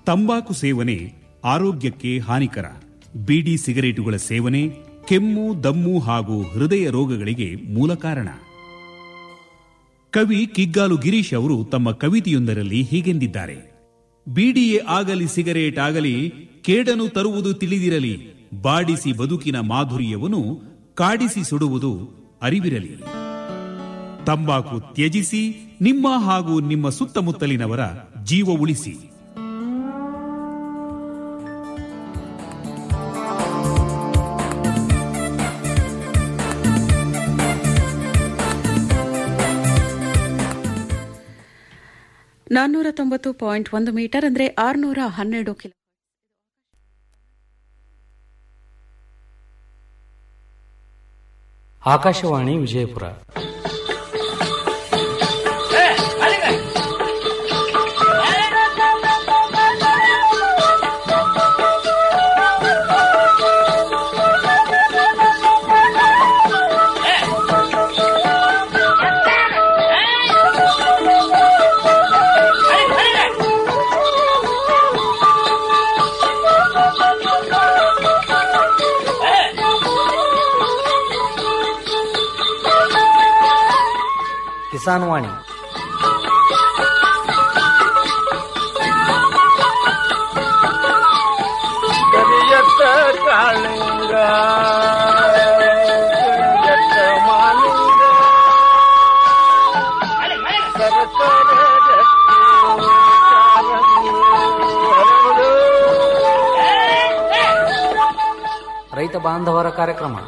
ತಂಬಾಕು ಸೇವನೆ ಆರೋಗ್ಯಕ್ಕೆ ಹಾನಿಕರ ಬೀಡಿ ಸಿಗರೇಟುಗಳ ಸೇವನೆ ಕೆಮ್ಮು ದಮ್ಮು ಹಾಗೂ ಹೃದಯ ರೋಗಗಳಿಗೆ ಮೂಲ ಕಾರಣ ಕವಿ ಕಿಗ್ಗಾಲು ಗಿರೀಶ್ ಅವರು ತಮ್ಮ ಕವಿತೆಯೊಂದರಲ್ಲಿ ಹೀಗೆಂದಿದ್ದಾರೆ ಬೀಡಿಯೇ ಆಗಲಿ ಸಿಗರೇಟ್ ಆಗಲಿ ಕೇಡನು ತರುವುದು ತಿಳಿದಿರಲಿ ಬಾಡಿಸಿ ಬದುಕಿನ ಮಾಧುರ್ಯವನ್ನು ಕಾಡಿಸಿ ಸುಡುವುದು ಅರಿವಿರಲಿ ತಂಬಾಕು ತ್ಯಜಿಸಿ ನಿಮ್ಮ ಹಾಗೂ ನಿಮ್ಮ ಸುತ್ತಮುತ್ತಲಿನವರ ಜೀವ ಉಳಿಸಿ ನಾನ್ನೂರ ತೊಂಬತ್ತು ಪಾಯಿಂಟ್ ಒಂದು ಮೀಟರ್ ಅಂದ್ರೆ ಆರುನೂರ ಹನ್ನೆರಡು ಕಿಲೋ ಆಕಾಶವಾಣಿ ವಿಜಯಪುರ ಕಿಸಾನ್ ವಾಣಿ ಕರಿಯತ್ತ ಕಾಳಿಂಗ ಕರಿಯತ್ತ ಮಾಲಿಂಗ ಸರಸರ ಗಟ್ಟಿ ಕಾಲಂಗಿ ಹರಡು. ರೈತ ಬಾಂಧವರ ಕಾರ್ಯಕ್ರಮ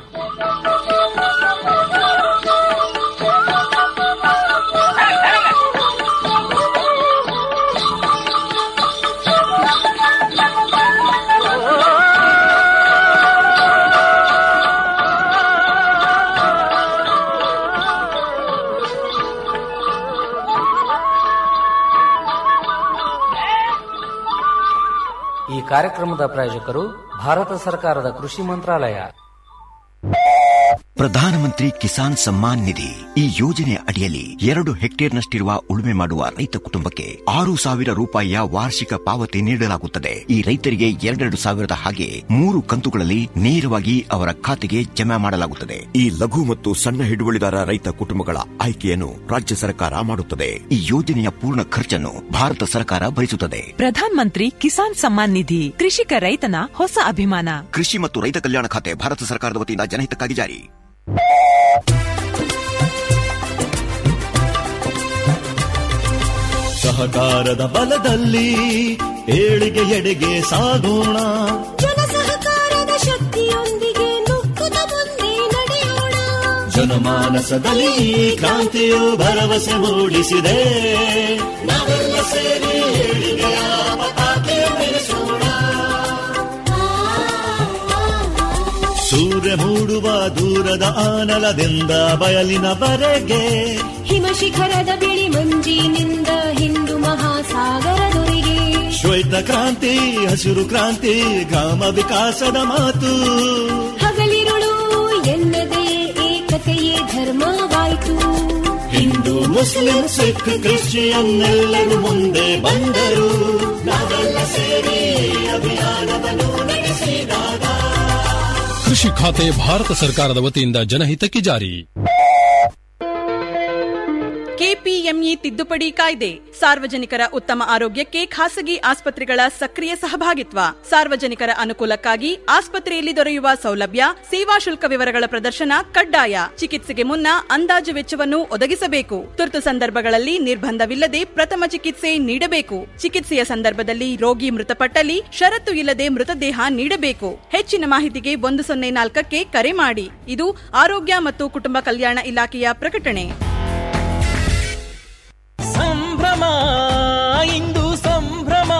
ಈ ಕಾರ್ಯಕ್ರಮದ ಪ್ರಾಯೋಜಕರು ಭಾರತ ಸರ್ಕಾರದ ಕೃಷಿ ಮಂತ್ರಾಲಯ ಪ್ರಧಾನಮಂತ್ರಿ ಕಿಸಾನ್ ಸಮ್ಮಾನ್ ನಿಧಿ ಈ ಯೋಜನೆಯ ಅಡಿಯಲ್ಲಿ ಎರಡು ಹೆಕ್ಟೇರ್ನಷ್ಟಿರುವ ಉಳುಮೆ ಮಾಡುವ ರೈತ ಕುಟುಂಬಕ್ಕೆ ಆರು ಸಾವಿರ ರೂಪಾಯಿಯ ವಾರ್ಷಿಕ ಪಾವತಿ ನೀಡಲಾಗುತ್ತದೆ ಈ ರೈತರಿಗೆ ಎರಡೆರಡು ಸಾವಿರದ ಹಾಗೆ ಮೂರು ಕಂತುಗಳಲ್ಲಿ ನೇರವಾಗಿ ಅವರ ಖಾತೆಗೆ ಜಮಾ ಮಾಡಲಾಗುತ್ತದೆ ಈ ಲಘು ಮತ್ತು ಸಣ್ಣ ಹಿಡುವಳಿದಾರ ರೈತ ಕುಟುಂಬಗಳ ಆಯ್ಕೆಯನ್ನು ರಾಜ್ಯ ಸರ್ಕಾರ ಮಾಡುತ್ತದೆ ಈ ಯೋಜನೆಯ ಪೂರ್ಣ ಖರ್ಚನ್ನು ಭಾರತ ಸರ್ಕಾರ ಭರಿಸುತ್ತದೆ ಪ್ರಧಾನ್ ಮಂತ್ರಿ ಕಿಸಾನ್ ಸಮ್ಮಾನ್ ನಿಧಿ ಕೃಷಿಕ ರೈತನ ಹೊಸ ಅಭಿಮಾನ ಕೃಷಿ ಮತ್ತು ರೈತ ಕಲ್ಯಾಣ ಖಾತೆ ಭಾರತ ಸರ್ಕಾರದ ವತಿಯಿಂದ ಜನಹಿತಕ್ಕಾಗಿ ಜಾರಿ ಸಹಕಾರದ ಬಲದಲ್ಲಿ ಏಳಿಗೆ ಎಡೆಗೆ ಸಾಗೋಣ ಜನ ಸಹಕಾರದ ಶಕ್ತಿಯೊಂದಿಗೆ ನುಗ್ಗುತ್ತ ಮುಂದೆ ನಡೆಯೋಣ ಜನಮಾನಸದಲ್ಲಿ ಈ ಕ್ರಾಂತಿಯು ಭರವಸೆ ಮೂಡಿಸಿದೆ ನಾವೆಲ್ಲ ಸೇರಿ ಏಳಿಗೆಯ ಪತಾಕೆ ಬೆಳೆಸೋಣ ಸೂರ್ಯ ಮೂಡುವ ದೂರದ ಆನಲದಿಂದ ಬಯಲಿನವರೆಗೆ ಹಿಮ ಶಿಖರದ ಬಿಳಿ ಮಂಜಿನಿಂದ ಹಿಂದೂ ಮಹಾಸಾಗರದೊರೆಗೆ ಶ್ವೇತ ಕ್ರಾಂತಿ ಹಸಿರು ಕ್ರಾಂತಿ ಗ್ರಾಮ ವಿಕಾಸದ ಮಾತು ಹಗಲಿರುಳು ಎನ್ನದೇ ಏಕತೆಯೇ ಧರ್ಮವಾಯಿತು ಹಿಂದೂ ಮುಸ್ಲಿಂ ಸಿಖ್ ಕ್ರಿಶ್ಚಿಯನ್ ಎಲ್ಲರೂ ಮುಂದೆ ಬಂದರು ನಾವೆಲ್ಲ ಸೇರಿ ಅಭಿಯಾನವನ್ನು ನಡೆಸಿದಾಗ ಕೃಷಿ ಖಾತೆ ಭಾರತ ಸರ್ಕಾರದ ವತಿಯಿಂದ ಜನಹಿತಕ್ಕೆ ಜಾರಿ ಕೆಪಿಎಂಇ ತಿದ್ದುಪಡಿ ಕಾಯ್ದೆ ಸಾರ್ವಜನಿಕರ ಉತ್ತಮ ಆರೋಗ್ಯಕ್ಕೆ ಖಾಸಗಿ ಆಸ್ಪತ್ರೆಗಳ ಸಕ್ರಿಯ ಸಹಭಾಗಿತ್ವ ಸಾರ್ವಜನಿಕರ ಅನುಕೂಲಕ್ಕಾಗಿ ಆಸ್ಪತ್ರೆಯಲ್ಲಿ ದೊರೆಯುವ ಸೌಲಭ್ಯ ಸೇವಾ ಶುಲ್ಕ ವಿವರಗಳ ಪ್ರದರ್ಶನ ಕಡ್ಡಾಯ ಚಿಕಿತ್ಸೆಗೆ ಮುನ್ನ ಅಂದಾಜು ವೆಚ್ಚವನ್ನು ಒದಗಿಸಬೇಕು ತುರ್ತು ಸಂದರ್ಭಗಳಲ್ಲಿ ನಿರ್ಬಂಧವಿಲ್ಲದೆ ಪ್ರಥಮ ಚಿಕಿತ್ಸೆ ನೀಡಬೇಕು ಚಿಕಿತ್ಸೆಯ ಸಂದರ್ಭದಲ್ಲಿ ರೋಗಿ ಮೃತಪಟ್ಟಲ್ಲಿ ಷರತ್ತು ಇಲ್ಲದೆ ಮೃತದೇಹ ನೀಡಬೇಕು ಹೆಚ್ಚಿನ ಮಾಹಿತಿಗೆ ಒಂದು ಸೊನ್ನೆ ನಾಲ್ಕಕ್ಕೆ ಕರೆ ಮಾಡಿ ಇದು ಆರೋಗ್ಯ ಮತ್ತು ಕುಟುಂಬ ಕಲ್ಯಾಣ ಇಲಾಖೆಯ ಪ್ರಕಟಣೆ ಸಂಭ್ರಮ ಇಂದು ಸಂಭ್ರಮ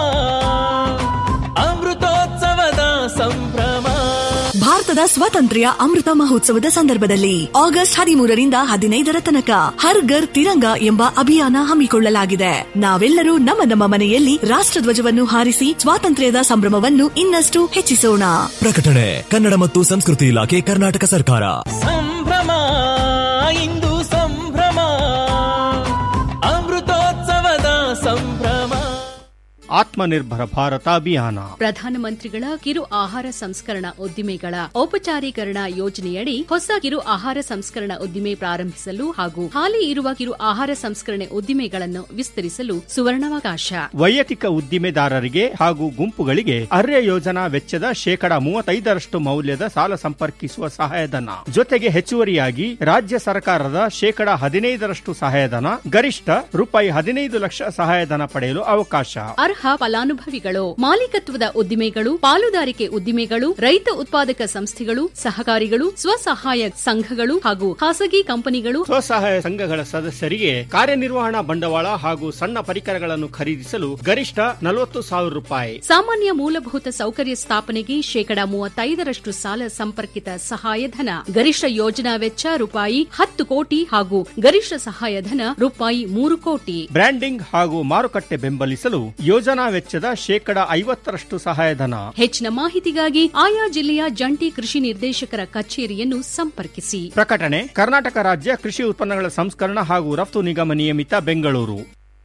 ಅಮೃತೋತ್ಸವದ ಸಂಭ್ರಮ ಭಾರತದ ಸ್ವಾತಂತ್ರ್ಯ ಅಮೃತ ಮಹೋತ್ಸವದ ಸಂದರ್ಭದಲ್ಲಿ ಆಗಸ್ಟ್ ಹದಿಮೂರರಿಂದ ಹದಿನೈದರ ತನಕ ಹರ್ ಘರ್ ತಿರಂಗ ಎಂಬ ಅಭಿಯಾನ ಹಮ್ಮಿಕೊಳ್ಳಲಾಗಿದೆ ನಾವೆಲ್ಲರೂ ನಮ್ಮ ನಮ್ಮ ಮನೆಯಲ್ಲಿ ರಾಷ್ಟ್ರಧ್ವಜವನ್ನು ಹಾರಿಸಿ ಸ್ವಾತಂತ್ರ್ಯದ ಸಂಭ್ರಮವನ್ನು ಇನ್ನಷ್ಟು ಹೆಚ್ಚಿಸೋಣ ಪ್ರಕಟಣೆ ಕನ್ನಡ ಮತ್ತು ಸಂಸ್ಕೃತಿ ಇಲಾಖೆ ಕರ್ನಾಟಕ ಸರ್ಕಾರ ಸಂಭ್ರಮ ಇಂದು ಸಂಭ್ರಮ ಅಮೃತೋತ್ಸವದ ಸಂಭ್ರಮ ಆತ್ಮನಿರ್ಭರ ಭಾರತ ಅಭಿಯಾನ ಪ್ರಧಾನಮಂತ್ರಿಗಳ ಕಿರು ಆಹಾರ ಸಂಸ್ಕರಣಾ ಉದ್ದಿಮೆಗಳ ಔಪಚಾರೀಕರಣ ಯೋಜನೆಯಡಿ ಹೊಸ ಕಿರು ಆಹಾರ ಸಂಸ್ಕರಣಾ ಉದ್ದಿಮೆ ಪ್ರಾರಂಭಿಸಲು ಹಾಗೂ ಹಾಲಿ ಇರುವ ಕಿರು ಆಹಾರ ಸಂಸ್ಕರಣೆ ಉದ್ದಿಮೆಗಳನ್ನು ವಿಸ್ತರಿಸಲು ಸುವರ್ಣಾವಕಾಶ ವೈಯಕ್ತಿಕ ಉದ್ದಿಮೆದಾರರಿಗೆ ಹಾಗೂ ಗುಂಪುಗಳಿಗೆ ಅರ್ಯ ಯೋಜನಾ ವೆಚ್ಚದ ಶೇಕಡ ಮೂವತ್ತೈದರಷ್ಟು ಮೌಲ್ಯದ ಸಾಲ ಸಂಪರ್ಕಿಸುವ ಸಹಾಯಧನ ಜೊತೆಗೆ ಹೆಚ್ಚುವರಿಯಾಗಿ ರಾಜ್ಯ ಸರ್ಕಾರದ ಶೇಕಡ ಹದಿನೈದರಷ್ಟು ಸಹಾಯಧನ ಗರಿಷ್ಠ ರೂಪಾಯಿ ಹದಿನೈದು ಲಕ್ಷ ಸಹಾಯಧನ ಪಡೆಯಲು ಅವಕಾಶ ಅರ್ಹ ಫಲಾನುಭವಿಗಳು ಮಾಲೀಕತ್ವದ ಉದ್ದಿಮೆಗಳು ಪಾಲುದಾರಿಕೆ ಉದ್ದಿಮೆಗಳು ರೈತ ಉತ್ಪಾದಕ ಸಂಸ್ಥೆಗಳು ಸಹಕಾರಿಗಳು ಸ್ವಸಹಾಯ ಸಂಘಗಳು ಹಾಗೂ ಖಾಸಗಿ ಕಂಪನಿಗಳು ಸ್ವಸಹಾಯ ಸಂಘಗಳ ಸದಸ್ಯರಿಗೆ ಕಾರ್ಯನಿರ್ವಹಣಾ ಬಂಡವಾಳ ಹಾಗೂ ಸಣ್ಣ ಪರಿಕರಗಳನ್ನು ಖರೀದಿಸಲು ಗರಿಷ್ಠ ನಲವತ್ತು ಸಾವಿರ ರೂಪಾಯಿ ಸಾಮಾನ್ಯ ಮೂಲಭೂತ ಸೌಕರ್ಯ ಸ್ಥಾಪನೆಗೆ ಶೇಕಡ ಮೂವತ್ತೈದರಷ್ಟು ಸಾಲ ಸಂಪರ್ಕಿತ ಸಹಾಯಧನ ಗರಿಷ್ಠ ಯೋಜನಾ ವೆಚ್ಚ ರೂಪಾಯಿ ಹತ್ತು ಕೋಟಿ ಹಾಗೂ ಗರಿಷ್ಠ ಸಹಾಯಧನ ರೂಪಾಯಿ ಮೂರು ಕೋಟಿ ಬ್ರ್ಯಾಂಡಿಂಗ್ ಹಾಗೂ ಮಾರುಕಟ್ಟೆ ಬೆಂಬಲಿಸಲು ಯೋಜನಾ ವೆಚ್ಚದ ಶೇಕಡ ಐವತ್ತರಷ್ಟು ಸಹಾಯಧನ ಹೆಚ್ಚಿನ ಮಾಹಿತಿಗಾಗಿ ಆಯಾ ಜಿಲ್ಲೆಯ ಜಂಟಿ ಕೃಷಿ ನಿರ್ದೇಶಕರ ಕಚೇರಿಯನ್ನು ಸಂಪರ್ಕಿಸಿ ಪ್ರಕಟಣೆ ಕರ್ನಾಟಕ ರಾಜ್ಯ ಕೃಷಿ ಉತ್ಪನ್ನಗಳ ಸಂಸ್ಕರಣ ಹಾಗೂ ರಫ್ತು ನಿಗಮ ನಿಯಮಿತ ಬೆಂಗಳೂರು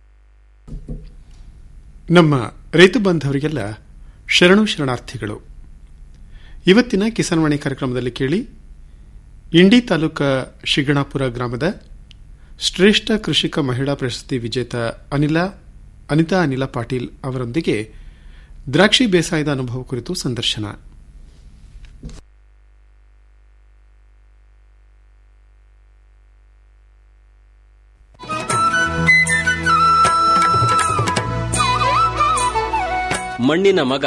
ನಮ್ಮ ರೈತ ಬಾಂಧವರಿಗೆಲ್ಲ ಶರಣು ಶರಣಾರ್ಥಿಗಳು ಇವತ್ತಿನ ಕಿಸಾನ್ವಾಣಿ ಕಾರ್ಯಕ್ರಮದಲ್ಲಿ ಕೇಳಿ ಇಂಡಿ ತಾಲೂಕಾ ಶಿಗಣಾಪುರ ಗ್ರಾಮದ ಶ್ರೇಷ್ಠ ಕೃಷಿಕ ಮಹಿಳಾ ಪ್ರಶಸ್ತಿ ವಿಜೇತ ಅನಿಲ ಅನಿತಾ ಅನಿಲ ಪಾಟೀಲ್ ಅವರೊಂದಿಗೆ ದ್ರಾಕ್ಷಿ ಬೇಸಾಯದ ಅನುಭವ ಕುರಿತು ಸಂದರ್ಶನ ಮಣ್ಣಿನ ಮಗ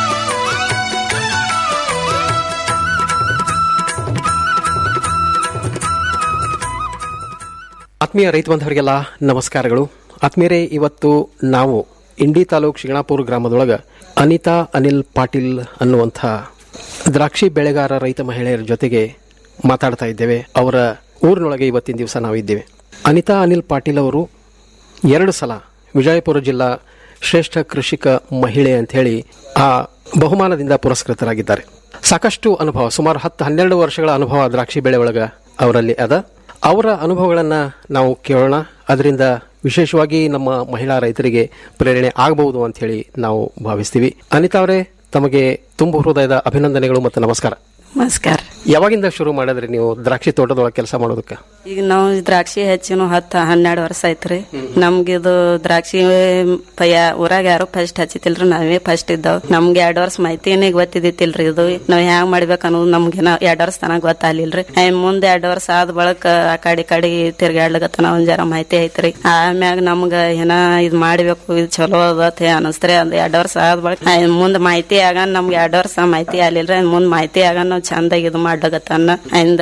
ಆತ್ಮೀಯ ರೈತ ಬಾಂಧವರಿಗೆಲ್ಲ ನಮಸ್ಕಾರಗಳು ಆತ್ಮೀಯರೇ ಇವತ್ತು ನಾವು ಇಂಡಿ ತಾಲೂಕ್ ಶಿಗಣಾಪುರ ಗ್ರಾಮದೊಳಗ ಅನಿತಾ ಅನಿಲ್ ಪಾಟೀಲ್ ಅನ್ನುವಂಥ ದ್ರಾಕ್ಷಿ ಬೆಳೆಗಾರ ರೈತ ಮಹಿಳೆಯರ ಜೊತೆಗೆ ಮಾತಾಡ್ತಾ ಇದ್ದೇವೆ ಅವರ ಊರಿನೊಳಗೆ ಇವತ್ತಿನ ದಿವಸ ನಾವಿದ್ದೇವೆ ಅನಿತಾ ಅನಿಲ್ ಪಾಟೀಲ್ ಅವರು ಎರಡು ಸಲ ವಿಜಯಪುರ ಜಿಲ್ಲಾ ಶ್ರೇಷ್ಠ ಕೃಷಿಕ ಮಹಿಳೆ ಅಂತ ಹೇಳಿ ಆ ಬಹುಮಾನದಿಂದ ಪುರಸ್ಕೃತರಾಗಿದ್ದಾರೆ ಸಾಕಷ್ಟು ಅನುಭವ ಸುಮಾರು ಹತ್ತು ಹನ್ನೆರಡು ವರ್ಷಗಳ ಅನುಭವ ದ್ರಾಕ್ಷಿ ಬೆಳೆ ಒಳಗ ಅವರಲ್ಲಿ ಅದ ಅವರ ಅನುಭವಗಳನ್ನು ನಾವು ಕೇಳೋಣ ಅದರಿಂದ ವಿಶೇಷವಾಗಿ ನಮ್ಮ ಮಹಿಳಾ ರೈತರಿಗೆ ಪ್ರೇರಣೆ ಆಗಬಹುದು ಅಂತ ಹೇಳಿ ನಾವು ಭಾವಿಸ್ತೀವಿ ಅನಿತಾ ಅವರೇ ತಮಗೆ ತುಂಬ ಹೃದಯದ ಅಭಿನಂದನೆಗಳು ಮತ್ತು ನಮಸ್ಕಾರ ನಮಸ್ಕಾರ ಯಾವಾಗಿಂದ ಶುರು ಮಾಡಿದ್ರಿ ನೀವು ದ್ರಾಕ್ಷಿ ತೋಟದೊಳಗೆ ಕೆಲಸ ಮಾಡೋದಕ್ಕೆ ಈಗ ನಾವು ದ್ರಾಕ್ಷಿ ಹೆಚ್ಚಿನ ಹತ್ತು ಹನ್ನೆರಡು ವರ್ಷ ಆಯ್ತ್ರಿ ನಮ್ಗಿದು ದ್ರಾಕ್ಷಿ ಪಯ್ಯ ಊರಾಗ ಯಾರು ಫಸ್ಟ್ ಹಚ್ಚಿತಿಲ್ರಿ ನಾವೇ ಫಸ್ಟ್ ಇದ್ದಾವ್ ನಮ್ಗೆ ಎರಡ್ ವರ್ಷ ಮಾಹಿತಿನೇ ಗೊತ್ತಿದ್ದಿತ್ತಿಲ್ರಿ ಇದು ನಾವ್ ಹ್ಯಾಂಗ್ ಮಾಡ್ಬೇಕು ಅನ್ನೋದು ನಮ್ಗೆ ಎರಡ್ ವರ್ಷ ತನಕ ಗೊತ್ತಾಗ್ಲಿಲ್ರಿ ಮುಂದೆ ಎರಡ್ ವರ್ಷ ಆದ ಬಳಕ ಆ ಕಡೆ ಕಡೆ ತಿರ್ಗಾಡ್ಲಕತ್ತನ ಒಂದ್ ಜರ ಮಾಹಿತಿ ಐತ್ರಿ ಆಮ್ಯಾಗ ನಮ್ಗ ಏನ ಇದ್ ಮಾಡ್ಬೇಕು ಇದು ಚಲೋ ಅದತ್ತೆ ಅನಸ್ತ್ರಿ ಒಂದ್ ಎರಡ್ ವರ್ಷ ಆದ ಬಳಕ ಮುಂದ್ ಮಾಹಿತಿ ಆಗ ನಮ್ಗೆ ಎರಡ್ ವರ್ಷ ಮಾಹಿತಿ ಆಗ್ಲಿಲ್ರಿ ಮುಂದ್ ಮಾಹಿತಿ ಆಗ ನಾವ್ ಚಂದಾಗಿ ಇದು ಮಾಡ್ಲಕತ್ತನ್ನ ಇಂದ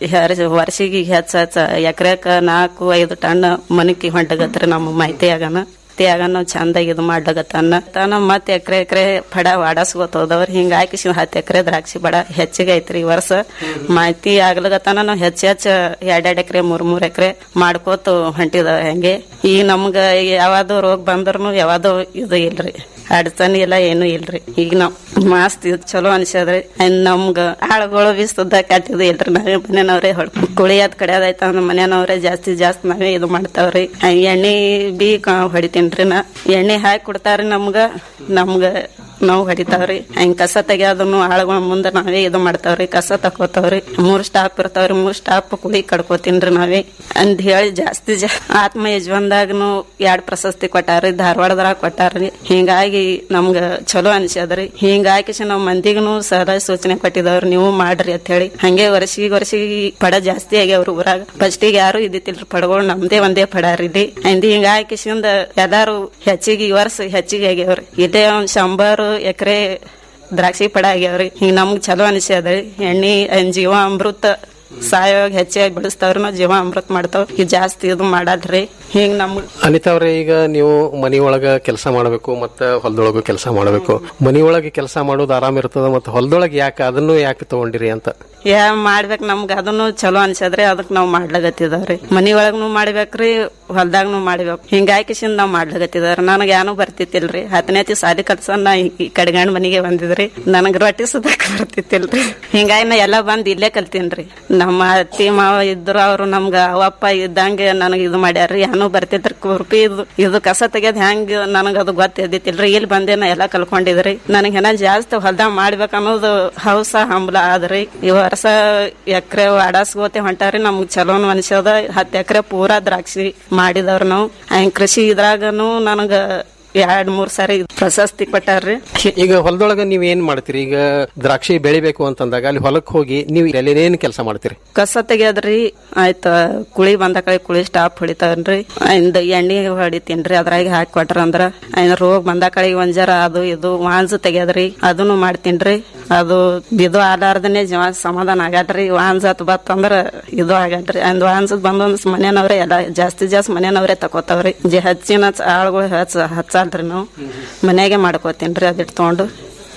ವರ್ಷಿಗೆ ಹೆಚ್ಚ ಹೆಚ್ಚ ಎಕರೆಕ ನಾಲ್ಕು ಐದು ಟನ್ ಮನಕಿ ಹೊಂಟಗತ್ರಿ ನಮ್ಮ ಮಾಹಿತಿ ಆಗನ ಆಗ ನಾವು ಚಂದಾಗಿ ಇದು ಮಾಡ್ಲಕತ್ತನ್ನ ತಾನ ಮತ್ ಎಕರೆ ಎಕರೆ ಪಡ ವಾಡಸ್ಕೊತ ಹೋದವ್ರ ಹಿಂಗಾಗಿ ಹತ್ತು ಎಕರೆ ದ್ರಾಕ್ಷಿ ಬಡ ಹೆಚ್ಚಿಗೆ ಐತ್ರಿ ಈ ವರ್ಷ ಮಾಹಿತಿ ಆಗ್ಲಕತ್ತಾನ ನಾವು ಹೆಚ್ಚ ಹೆಚ್ಚ ಎರಡೆರಡ್ ಎಕರೆ ಮೂರ್ ಮೂರ್ ಎಕರೆ ಮಾಡ್ಕೋತ ಹೊಂಟಿದಾವ ಹೆಂಗೆ ಈಗ ನಮ್ಗ ಯಾವ್ದೋ ರೋಗ ಬಂದ್ರೂ ಯಾವ್ದೋ ಇದು ಇಲ್ರಿ ಅಡಚಣೆ ಇಲ್ಲ ಏನು ಇಲ್ರಿ ಈಗ ನಾವ್ ಮಸ್ತ್ ಇದ್ ಚಲೋ ಅನ್ಸದ್ರಿ ಅಂಡ್ ನಮ್ಗ ಆಳುಗಳು ಬಿ ಸುದ್ದ ಕಟ್ಟಿದ ಇಲ್ರಿ ನಾವೇ ಮನೆಯವ್ರೆ ಕುಳಿಯದ್ ಕಡೆ ಅದೈತ ನಮ್ಮ ಮನೆಯವ್ರೆ ಜಾಸ್ತಿ ಜಾಸ್ತಿ ನಾವೇ ಇದು ಮಾಡ್ತಾವ್ರಿ ಎಣ್ಣೆ ಬಿ ಹೊಡಿತೀನ್ರಿ ನಾ ಎಣ್ಣೆ ಹಾಕಿ ಕೊಡ್ತಾರ್ರಿ ನಮ್ಗ ನಮ್ಗ ನಾವು ಹೊಡಿತಾವ್ರಿ ಹಂಗ ಕಸ ತೆಗಿಯೋದನ್ನು ಆಳುಗಳ ಮುಂದೆ ನಾವೇ ಇದು ಮಾಡ್ತಾವ್ರಿ ಕಸ ತಕೋತಾವ್ರಿ ಮೂರ್ ಸ್ಟಾಪ್ ಇರ್ತಾವ್ರಿ ಮೂರ್ ಸ್ಟಾಪ್ ಕುಳಿ ಕಡ್ಕೋತೀನ್ರಿ ನಾವೇ ಅಂದ್ ಹೇಳಿ ಜಾಸ್ತಿ ಜಾ ಆತ್ಮ ಯಜಮಾನ್ದಾಗನು ಎರಡ್ ಪ್ರಶಸ್ತಿ ಕೊಟ್ಟಾರ್ರಿ ಧಾರವಾಡದಾಗ ಕೊಟ್ಟಾರ್ರಿ ಹಿಂಗಾಗಿ ನಮ್ಗ ಚಲೋ ಅನ್ಸದ್ರಿ ಹಿಂಗಾಗಿ ನಾವ್ ಮಂದಿಗೂ ಸದಾ ಸೂಚನೆ ಕೊಟ್ಟಿದವ್ರಿ ನೀವು ಮಾಡ್ರಿ ಅಂತ ಹೇಳಿ ಹಂಗೆ ವರ್ಷಿಗೆ ವರ್ಷಿಗೆ ಪಡ ಜಾಸ್ತಿ ಆಗ್ಯಾವ್ರಿ ಊರಾಗ ಫಸ್ಟಿಗೆ ಯಾರು ಇದ್ದಿತ್ತಿಲ್ರಿ ಪಡಗಳು ನಮ್ದೇ ಒಂದೇ ಪಡಾರಿ ಇಲ್ಲಿ ಅಂದ್ ಹಿಂಗಾಗಿ ಎಲ್ಲಾರು ಹೆಚ್ಚಿಗೆ ಈ ವರ್ಷ ಹೆಚ್ಚಿಗೆ ಆಗ್ಯಾವ್ರಿ ಇದೇ ಒಂದ್ ಶಂಬರ್ ಎಕರೆ ದ್ರಾಕ್ಷಿ ಪಡ ಆಗ್ಯಾವ್ರಿ ಹಿಂಗ ನಮ್ಗ್ ಚಲೋ ಅನಿಸ್ಯದ್ರಿ ಎಣ್ಣೆ ಜೀವ ಅಮೃತ ಸಾಯೋಗ ಹೆಚ್ಚಾಗಿ ಬೆಳೆಸ್ತಾವ್ರಿ ನಾವ್ ಜೀವ ಅಮೃತ ಮಾಡ್ತಾವ್ ಈಗ ಜಾಸ್ತಿ ಇದು ಮಾಡಲ್ರಿ ಹಿಂಗ್ ನಮ್ಗ್ ಅನಿತಾ ಅವ್ರೆ ಈಗ ನೀವು ಮನಿಯೊಳಗ ಕೆಲಸ ಮಾಡಬೇಕು ಮತ್ತೆ ಹೊಲದೊಳಗೂ ಕೆಲಸ ಮಾಡಬೇಕು ಮನಿಯೊಳಗೆ ಕೆಲಸ ಮಾಡೋದು ಆರಾಮ್ ಇರ್ತದ ಮತ್ತೆ ಹೊಲದೊಳಗೆ ಯಾಕೆ ಅದನ್ನು ಯಾಕೆ ತಗೊಂಡಿರಿ ಅಂತ ಯಾ ಮಾಡ್ಬೇಕ್ ನಮ್ಗ ಅದನ್ನು ಚಲೋ ಅನ್ಸದ್ರಿ ಅದಕ್ ನಾವ್ ಮಾಡ್ಲಾಗತ್ತಿದವ್ರಿ ಮನಿ ಒಳಗ್ನು ಮಾಡ್ಬೇಕ್ರಿ ಹೊಲ್ದಾಗ್ನು ಮಾಡ್ಬೇಕು ಹಿಂಗಾಗಿ ನಾವ್ ಮಾಡ್ಲಾಗತ್ತಿದವ್ರಿ ನನಗ್ ಯಾನು ಬರ್ತಿತ್ತಿಲ್ರಿ ಹತ್ತನೇತಿ ಸಾಲಿ ಕಲ್ಸ ನಾ ಈ ಕಡೆಗಂಡ್ ಮನಿಗೆ ಬಂದಿದ್ರಿ ನನಗ್ ರೊಟ್ಟಿ ಸುದಾಕ ಬರ್ತಿತ್ತಿಲ್ರಿ ಹಿಂಗಾಗಿ ನಾ ಎಲ್ಲಾ ಬಂದ್ ಇಲ್ಲೇ ಕಲ್ತೀನ್ರಿ ನಮ್ಮ ಅತ್ತಿ ಮಾವ ಇದ್ರು ಅವ್ರು ನಮ್ಗ ಅವಪ್ಪ ಇದ್ದಂಗೆ ನನಗೆ ಇದು ಮಾಡ್ಯಾರ್ರಿ ಏನೋ ಬರ್ತಿದ್ರಿ ಕುರ್ಪಿ ಇದು ಇದು ಕಸ ತೆಗೆದ್ ಹೆಂಗ್ ನನಗ ಅದು ಗೊತ್ತಿದ್ದಿತ್ತಿಲ್ರಿ ಇಲ್ಲಿ ಬಂದೆ ನಾ ಎಲ್ಲಾ ಕಲ್ಕೊಂಡಿದ್ರಿ ನನಗೆ ಏನ ಜಾಸ್ತಿ ಹೊಲ್ದಾಗ ಮಾಡ್ಬೇಕು ಅನ್ನೋದು ಹೌಸ ಹಂಬಲ ಆದ್ರಿ ಈ ವರ್ಷ ಎಕರೆ ಅಡಸ್ಗೋತೆ ಹೊಂಟಾರಿ ನಮ್ಗ್ ಚಲೋನ್ ಅನ್ಸದ ಹತ್ತು ಎಕರೆ ಪೂರಾ ದ್ರಾಕ್ಷಿ ಮಾಡಿದವ್ರ ನಾವು ಹಂಗ್ ಕೃಷಿ ಇದ್ರಾಗನು ನನಗ ಎರಡ್ ಮೂರ್ ಸಾರಿ ಪ್ರಶಸ್ತಿ ಕೊಟ್ಟಾರ್ರಿ ಈಗ ಹೊಲದೊಳಗ ನೀವ್ ಏನ್ ಮಾಡ್ತೀರಿ ಈಗ ದ್ರಾಕ್ಷಿ ಬೆಳಿಬೇಕು ಅಂತಂದಾಗ ಅಲ್ಲಿ ಹೊಲಕ್ ಹೋಗಿ ನೀವು ಏನ್ ಕೆಲಸ ಮಾಡ್ತೀರಿ ಕಸ ತೆಗಿಯೋದ್ರಿ ಆಯ್ತ ಕುಳಿ ಬಂದ ಕಡೆ ಕುಳಿ ಸ್ಟಾಪ್ ಹೊಡಿತಾವನ್ರಿ ಇಂದ ಎಣ್ಣೆ ಹೊಡಿತೀನ್ರಿ ಅದ್ರಾಗ ಹಾಕಿ ಕೊಟ್ರ ಅಂದ್ರ ಐನ್ ರೋಗ ಬಂದ ಕಡೆ ಒಂಜರ ಅದು ಇದು ವಾಂಜ್ ತೆಗಿಯೋದ್ರಿ ಅದನ್ನು ಮಾಡ್ತೀನ್ರಿ ಅದು ಇದು ಆಲಾರ್ದನೆ ಜೀವ ಸಮಾಧಾನ ಆಗಲ್ರಿ ವಾಂಜ್ ಹತ್ ಬತ್ತಂದ್ರ ಇದು ಆಗಲ್ರಿ ಅಂದ್ ವಾಂಜ್ ಬಂದೊಂದ್ ಮನೆಯವ್ರೆ ಎಲ್ಲ ಜಾಸ್ತಿ ಜಾಸ್ತಿ ಮನೆಯವ್ರೆ ತಕೋತಾವ್ರಿ ಜಿ ಹಚ್ಚಿನ ಆಳುಗಳು ಹಚ್ಚ ಹಚ್ಚಲ್ರಿ ನಾವು ಮನ್ಯಾಗೆ ಮಾಡ್ಕೋತೀನ್ರಿ ಅದಿಟ್ ತಗೊಂಡು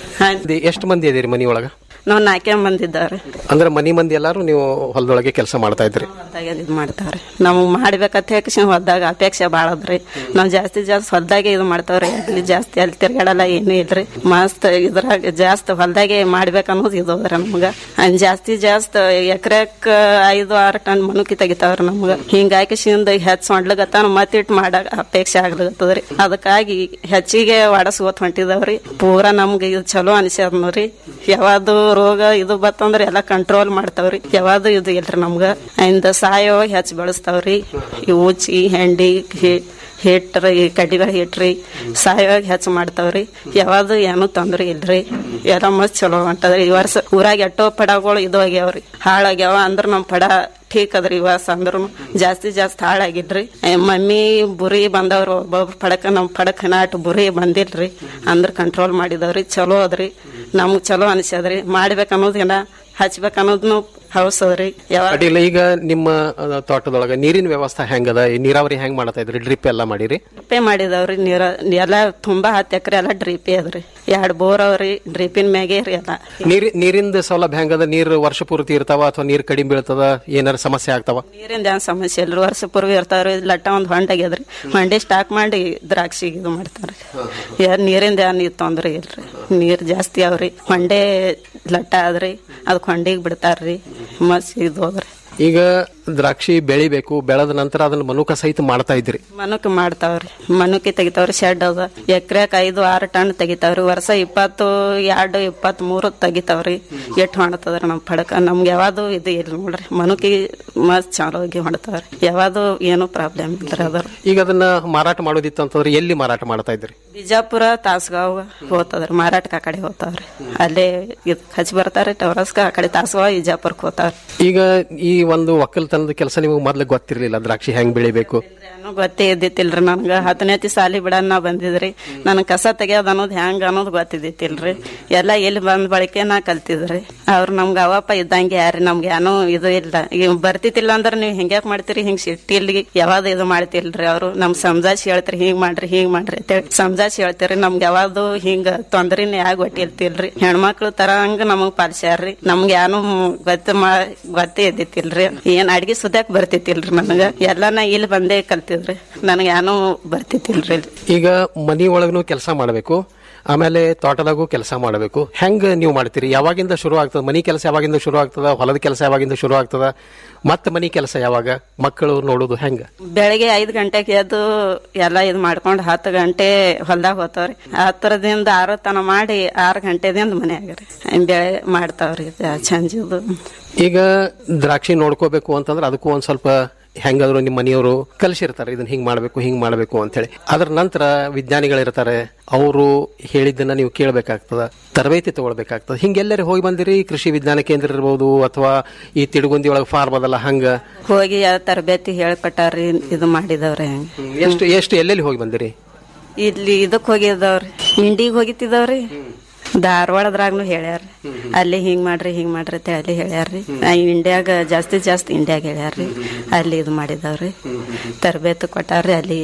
ಎಷ್ಟು ಮಂದಿ ಇದೀರಿ ಮನಿಯೊಳಗ ನಾವು ನಾಲ್ಕೇ ಬಂದಿದ್ದಾರೆ ಅಂದ್ರೆ ಮನಿ ಮಂದಿ ಎಲ್ಲಾರು ನೀವು ಹೊಲದೊಳಗೆ ಕೆಲಸ ಮಾಡ್ತಾ ಇದ್ರಿ ಹೊಲ್ದಾಗ ಇದು ಮಾಡ್ತಾವ್ರಿ ನಾವು ಮಾಡ್ಬೇಕಂತ ಹೇಳಿ ಹೊಲ್ದಾಗ ಅಪೇಕ್ಷೆ ಬಾಳದ್ರಿ ನಾವ್ ಜಾಸ್ತಿ ಜಾಸ್ತಿ ಹೊಲ್ದಾಗೆ ಇದು ಮಾಡ್ತಾವ್ರಿ ಅಲ್ಲಿ ಜಾಸ್ತಿ ಅಲ್ಲಿ ತಿರ್ಗಾಡಲ್ಲ ಏನು ಇಲ್ರಿ ಮಸ್ತ್ ಇದ್ರಾಗ ಜಾಸ್ತಿ ಹೊಲ್ದಾಗೆ ಮಾಡ್ಬೇಕು ಅನ್ನೋದು ಇದು ಅದ್ರ ನಮ್ಗ ಅನ್ ಜಾಸ್ತಿ ಜಾಸ್ತಿ ಎಕರೆಕ್ ಐದು ಆರು ಟನ್ ಮನುಕಿ ತೆಗಿತಾವ್ರಿ ನಮ್ಗ ಹಿಂಗಾಗಿ ಶಿಂದ ಹೆಚ್ಚು ಮಾಡ್ಲಗತ್ತಾನ ಮತ್ತಿಟ್ ಮಾಡಾಕ ಅಪೇಕ್ಷೆ ಆಗ್ಲತ್ತದ್ರಿ ಅದಕ್ಕಾಗಿ ಹೆಚ್ಚಿಗೆ ವಾಡಸ್ಕೋತ್ ಹೊಂಟಿದವ್ರಿ ಪೂರಾ ನಮ್ಗೆ ಇದು ಚಲೋ ಅನ್ಸ್ಯಾದ್ರಿ ಯಾವ್ದು ರೋಗ ಇದು ಬತ್ತಂದ್ರ ಎಲ್ಲಾ ಕಂಟ್ರೋಲ್ ಮಾಡ್ತಾವ್ರಿ ಯಾವ್ದು ಇದು ಇಲ್ರಿ ನಮ್ಗ ಇಂದ ಸಾಯೋ ಹೆಚ್ಚು ಬೆಳೆಸ್ತಾವ್ರಿ ಈ ಉಚ್ಚಿ ಹೆಂಡಿ ಹಿ- ಹಿಟ್ರಿ ಕಡ್ಡಿಗಳ ಹಿಟ್ರಿ ಸಾಯವಾಗ ಹೆಚ್ಚು ಮಾಡ್ತಾವ್ರಿ ಯಾವ್ದು ಏನು ತೊಂದ್ರೆ ಇಲ್ರಿ ಎಲ್ಲ ಮಸ್ತ್ ಚಲೋ ಹೊಂಟದ್ರಿ ಈ ವರ್ಷ ಊರಾಗ ಎಷ್ಟೋ ಪಡಗಳು ಇದು ಆಗ್ಯಾವ್ರಿ ಹಾಳಾಗ್ಯಾವ ಅಂದ್ರ ನಮ್ ಪಡ ಠೀಕ್ ಅದ್ರಿ ಈ ವರ್ಷ ಅಂದ್ರೂ ಜಾಸ್ತಿ ಜಾಸ್ತಿ ಹಾಳಾಗಿದ್ರಿ ಏ, ಮಮ್ಮಿ ಬುರಿ ಬಂದವ್ರು ಒಬ್ಬೊಬ್ರು ಪಡಕ ನಮ್ ಪಡಕ್ ನಾಟ್ ಬುರಿ ಬಂದಿಲ್ರಿ ಅಂದ್ರ ಕಂಟ್ರೋಲ್ ಮಾಡಿದವ್ರಿ ಚಲೋ ಅದ್ರಿ ನಮ್ಗ್ ಚಲೋ ಅನ್ಸ್ಯದ್ರಿ ಮಾಡ್ಬೇಕು ಅನ್ನೋದೇನ ಹಚ್ಬೇಕು ಅನ್ನೋದ್ನು ಹೌಸದ್ರಿ ಯಾವಾಗ ಅಡ್ಡಿಲ್ಲ ಈಗ ನಿಮ್ಮ ಅಹ್, ತೋಟದೊಳಗ ನೀರಿನ ವ್ಯವಸ್ಥೆ ಹೆಂಗದ ಈ ನೀರಾವರಿ ಹೆಂಗ್ ಮಾಡ್ತಾ ಇದ್ರಿ ಡ್ರಿಪ್ ಎಲ್ಲ ಮಾಡಿರಿ ಡ್ರಿಪೇ ಮಾಡಿದವ್ರಿ ನೀರ ಎಲ್ಲ ತುಂಬಾ ಹತ್ತು ಎಕರೆ ಎಲ್ಲ ಡ್ರಿಪೇ ಅದ್ರಿ ಎರಡ್ ಬೋರ್ ಅವ್ರಿ ಡ್ರಿಪಿನ ಮ್ಯಾಗೆ ರೀ ಎಲ್ಲ ನೀರಿ ನೀರಿಂದ ಸೌಲಭ್ಯ ಹೆಂಗದ ನೀರು ವರ್ಷ ಪೂರ್ತಿ ಇರ್ತಾವ ಅಥವಾ ನೀರ್ ಕಡಿಮೆ ಬೀಳ್ತದ ಏನಾರ ಸಮಸ್ಯೆ ಆಗ್ತಾವ ನೀರಿಂದ ಏನ್ ಸಮಸ್ಯೆ ಇಲ್ರಿ ವರ್ಷ ಪೂರ್ವ ಇರ್ತಾವ್ರಿ ಲಟ್ಟ ಒಂದ್ ಹೊಂಡ ಆಗ್ಯದ್ರಿ ಹೊಂಡಿ ಸ್ಟಾಕ್ ಮಾಡಿ ದ್ರಾಕ್ಷಿ ಇದು ಮಾಡ್ತಾರ್ರಿ ಯಾರ್ ನೀರಿಂದ ಏನ್ ಇದು ತೊಂದ್ರೆ ಇಲ್ರಿ ನೀರ್ ಜಾಸ್ತಿ ಅವ್ರಿ ಹೊಂಡೆ ಲಟ್ಟ ಆದ್ರಿ ಅದಕ್ ಹೊಂಡಿಗ್ ಬಿಡ್ತಾರ್ರಿ ಮಸ್ ಇದು ಹೋಗ್ರಿ ಈಗ ದ್ರಾಕ್ಷಿ ಬೆಳಿಬೇಕು ಬೆಳೆದ ನಂತರ ಅದನ್ನ ಮನುಕ ಸಹಿತ ಮಾಡ್ತಾ ಇದ್ರಿ ಮನುಕ್ ಮಾಡ್ತಾವ್ರಿ ಮನುಕಿ ತೆಗಿತಾವ್ರಿ ಶೆಡ್ ಅದ ಎಕರೆಕ್ ಐದು ಆರು ಟನ್ ತೆಗಿತಾವ್ರಿ ವರ್ಷ ಇಪ್ಪತ್ತು ಎರಡು ಇಪ್ಪತ್ತ್ ಮೂರು ತೆಗಿತಾವ್ರಿ ಎಷ್ಟ್ ಹೊಣತದ್ರಿ ನಮ್ ಪಡಕ ನಮ್ಗೆ ಯಾವ್ದು ಇದು ಇಲ್ಲ ನೋಡ್ರಿ ಮನುಕಿ ಮಸ್ತ್ ಚಲೋಗಿ ಹೊಣ್ತಾವ್ರಿ ಯಾವ್ದು ಏನು ಪ್ರಾಬ್ಲಮ್ ಇಲ್ರಿ ಅದ್ರ ಈಗ ಅದನ್ನ ಮಾರಾಟ ಮಾಡೋದಿತ್ತು ಅಂತಂದ್ರೆ ಎಲ್ಲಿ ಮಾರಾಟ ಮಾಡ್ತಾ ಇದ್ರಿ ಬಿಜಾಪುರ ತಾಸ್ಗಾವ್ ಹೋಗ್ತದ್ರಿ ಮಾರಾಟಕ್ಕೆ ಆ ಕಡೆ ಹೋಗ್ತಾವ್ರಿ ಅಲ್ಲೇ ಇದ್ ಹಚ್ಚಿ ಬರ್ತಾರ ಟವರಸ್ಕ ಆ ಕಡೆ ತಾಸ್ಗಾವ್ ಬಿಜಾಪುರಕ್ಕೆ ಹೋಗ್ತಾವ್ರಿ ಈಗ ಈ ಒಂದು ಒಕ್ಕಲ್ತನದ ಕೆಲಸ ನಿಮಗೆ ಮೊದ್ಲು ಗೊತ್ತಿರ್ಲಿಲ್ಲ ದ್ರಾಕ್ಷಿ ಹೆಂಗ್ ಬೆಳಿಬೇಕು ಏನೂ ಗೊತ್ತೇ ಇದ್ದಿತ್ತಿಲ್ರಿ ನನ್ಗ ಹತ್ತನೇತಿ ಸಾಲಿ ಬಿಡ ನಾ ಬಂದಿದ್ರಿ ನನ್ ಕಸ ತೆಗಿಯೋದ್ ಅನ್ನೋದು ಹೆಂಗ್ ಅನ್ನೋದು ಗೊತ್ತಿದ್ದಿತ್ತಿಲ್ರಿ ಎಲ್ಲ ಎಲ್ಲಿ ಬಂದ್ ಬಳಿಕೆ ನಾ ಕಲ್ತಿದ್ರಿ ಅವ್ರು ನಮ್ಗ ಅವಪ್ಪ ಇದ್ದಂಗೆ ಯಾರಿ ನಮ್ಗೆ ಏನೋ ಇದು ಇಲ್ಲ ಈಗ ಬರ್ತಿತ್ತಿಲ್ಲ ಅಂದ್ರ ನೀವು ಹಿಂಗ್ಯಾಕ್ ಮಾಡ್ತೀರಿ ಹಿಂಗ್ ಸಿಟ್ಟಿ ಇಲ್ಲಿ ಯಾವ್ದು ಇದು ಮಾಡ್ತಿಲ್ರಿ ಅವ್ರು ನಮ್ ಸಮಜಾಸಿ ಹೇಳ್ತೀರಿ ಹಿಂಗ್ ಮಾಡ್ರಿ ಹಿಂಗ್ ಮಾಡ್ರಿ ಅಂತೇಳಿ ಸಮಜಾಸಿ ಹೇಳ್ತೀರಿ ನಮ್ಗೆ ಯಾವ್ದು ಹಿಂಗ ತೊಂದ್ರೆನೇ ಆಗ ಗೊತ್ತಿಲ್ತಿಲ್ರಿ ಹೆಣ್ಮಕ್ಳು ತರ ಹಂಗ ನಮಗ್ ಪಾಲ್ಸ್ಯಾರ್ರಿ ನಮ್ಗೆ ಏನು ಗೊತ್ತ ಮಾ ಗೊತ್ತೇ ಇದ್ದಿತ್ತಿಲ್ರಿ ಏನ್ ಅಡ್ಗೆ ಸುದ್ಯಾಕ್ ಬರ್ತಿತ್ತಿಲ್ರಿ ನನಗ ಎಲ್ಲಾನ ಇಲ್ಲಿ ಬಂದೇ ಕಲ್ತಿದ್ರಿ ನನಗೆ ಏನೂ ಬರ್ತಿತ್ತಿಲ್ರಿ ಈಗ ಮನಿ ಒಳಗೂ ಕೆಲಸ ಮಾಡಬೇಕು ಆಮೇಲೆ ತೋಟದಾಗೂ ಕೆಲಸ ಮಾಡಬೇಕು ಹೆಂಗ್ ನೀವು ಮಾಡ್ತೀರಿ ಯಾವಾಗಿಂದ ಶುರು ಆಗ್ತದ ಮನಿ ಕೆಲಸ ಯಾವಾಗಿಂದ ಶುರು ಆಗ್ತದ ಹೊಲದ ಕೆಲಸ ಯಾವಾಗಿಂದ ಶುರು ಆಗ್ತದ ಮತ್ತೆ ಮನಿ ಕೆಲಸ ಯಾವಾಗ ಮಕ್ಕಳು ನೋಡೋದು ಹೆಂಗ ಬೆಳಗ್ಗೆ ಐದ್ ಗಂಟೆಗೆ ಎದ್ದು ಎಲ್ಲ ಇದು ಮಾಡ್ಕೊಂಡು ಹತ್ತು ಗಂಟೆ ಹೊಲ್ದಾಗ ಹೋಗ್ತಾವ್ರಿ ಹತ್ತರದಿಂದ ಆರು ತನ ಮಾಡಿ ಆರು ಗಂಟೆದಿಂದ ಮನ್ಯಾಗ ರೀ ಬೆಳೆ ಮಾಡ್ತಾವ್ರಿ ಚಂಜಿದು ಈಗ ದ್ರಾಕ್ಷಿ ನೋಡ್ಕೋಬೇಕು ಅಂತಂದ್ರೆ ಅದಕ್ಕೂ ಒಂದ್ ಸ್ವಲ್ಪ ಹೆಂಗಾದ್ರು ನಿಮ್ಮ ಮನೆಯವರು ಕಲಿಸಿರ್ತಾರೆ ಇದನ್ನ ಹಿಂಗ್ ಮಾಡ್ಬೇಕು ಹಿಂಗ್ ಮಾಡ್ಬೇಕು ಅಂತ ಹೇಳಿ ಅದ್ರ ನಂತರ ವಿಜ್ಞಾನಿಗಳಿರ್ತಾರೆ ಅವರು ಹೇಳಿದ್ದನ್ನ ನೀವು ಕೇಳಬೇಕಾಗ್ತದ ತರಬೇತಿ ತಗೊಳ್ಬೇಕಾಗ್ತದ ಹಿಂಗೆಲ್ಲರೂ ಹೋಗಿ ಬಂದಿರಿ ಕೃಷಿ ವಿಜ್ಞಾನ ಕೇಂದ್ರ ಇರ್ಬೋದು ಅಥವಾ ಈ ತಿಡುಗುಂದಿ ಒಳಗೆ ಫಾರ್ಮ್ ಅದಲ್ಲ ಹಂಗ ಹೋಗಿ ಯಾವ ತರಬೇತಿ ಹೇಳ್ಕೊಟ್ಟಾರ್ರಿ ಇದು ಮಾಡಿದವ್ರಿ ಎಷ್ಟು ಎಷ್ಟು ಎಲ್ಲೆಲ್ಲಿ ಹೋಗಿ ಬಂದಿರಿ ಇಲ್ಲಿ ಇದಕ್ ಹೋಗಿದವ್ರಿ ಇಂಡಿಗ್ ಹೋಗಿತ್ತಿದವ್ರಿ ಧಾರವಾಡದ್ರಾಗ್ನು ಹೇಳ್ಯಾರ್ರಿ ಅಲ್ಲಿ ಹಿಂಗ್ ಮಾಡ್ರಿ ಹಿಂಗ್ ಮಾಡ್ರಿ ಅಂತ ಅಲ್ಲಿ ಹೇಳ್ಯಾರ್ರಿ ಆ ಇಂಡಿಯಾಗ ಜಾಸ್ತಿ ಜಾಸ್ತಿ ಇಂಡಿಯಾಗ ಹೇಳ್ಯಾರ್ರಿ ಅಲ್ಲಿ ಇದು ಮಾಡಿದವ್ರಿ ತರಬೇತಿ ಕೊಟ್ಟಾರ್ರಿ ಅಲ್ಲಿ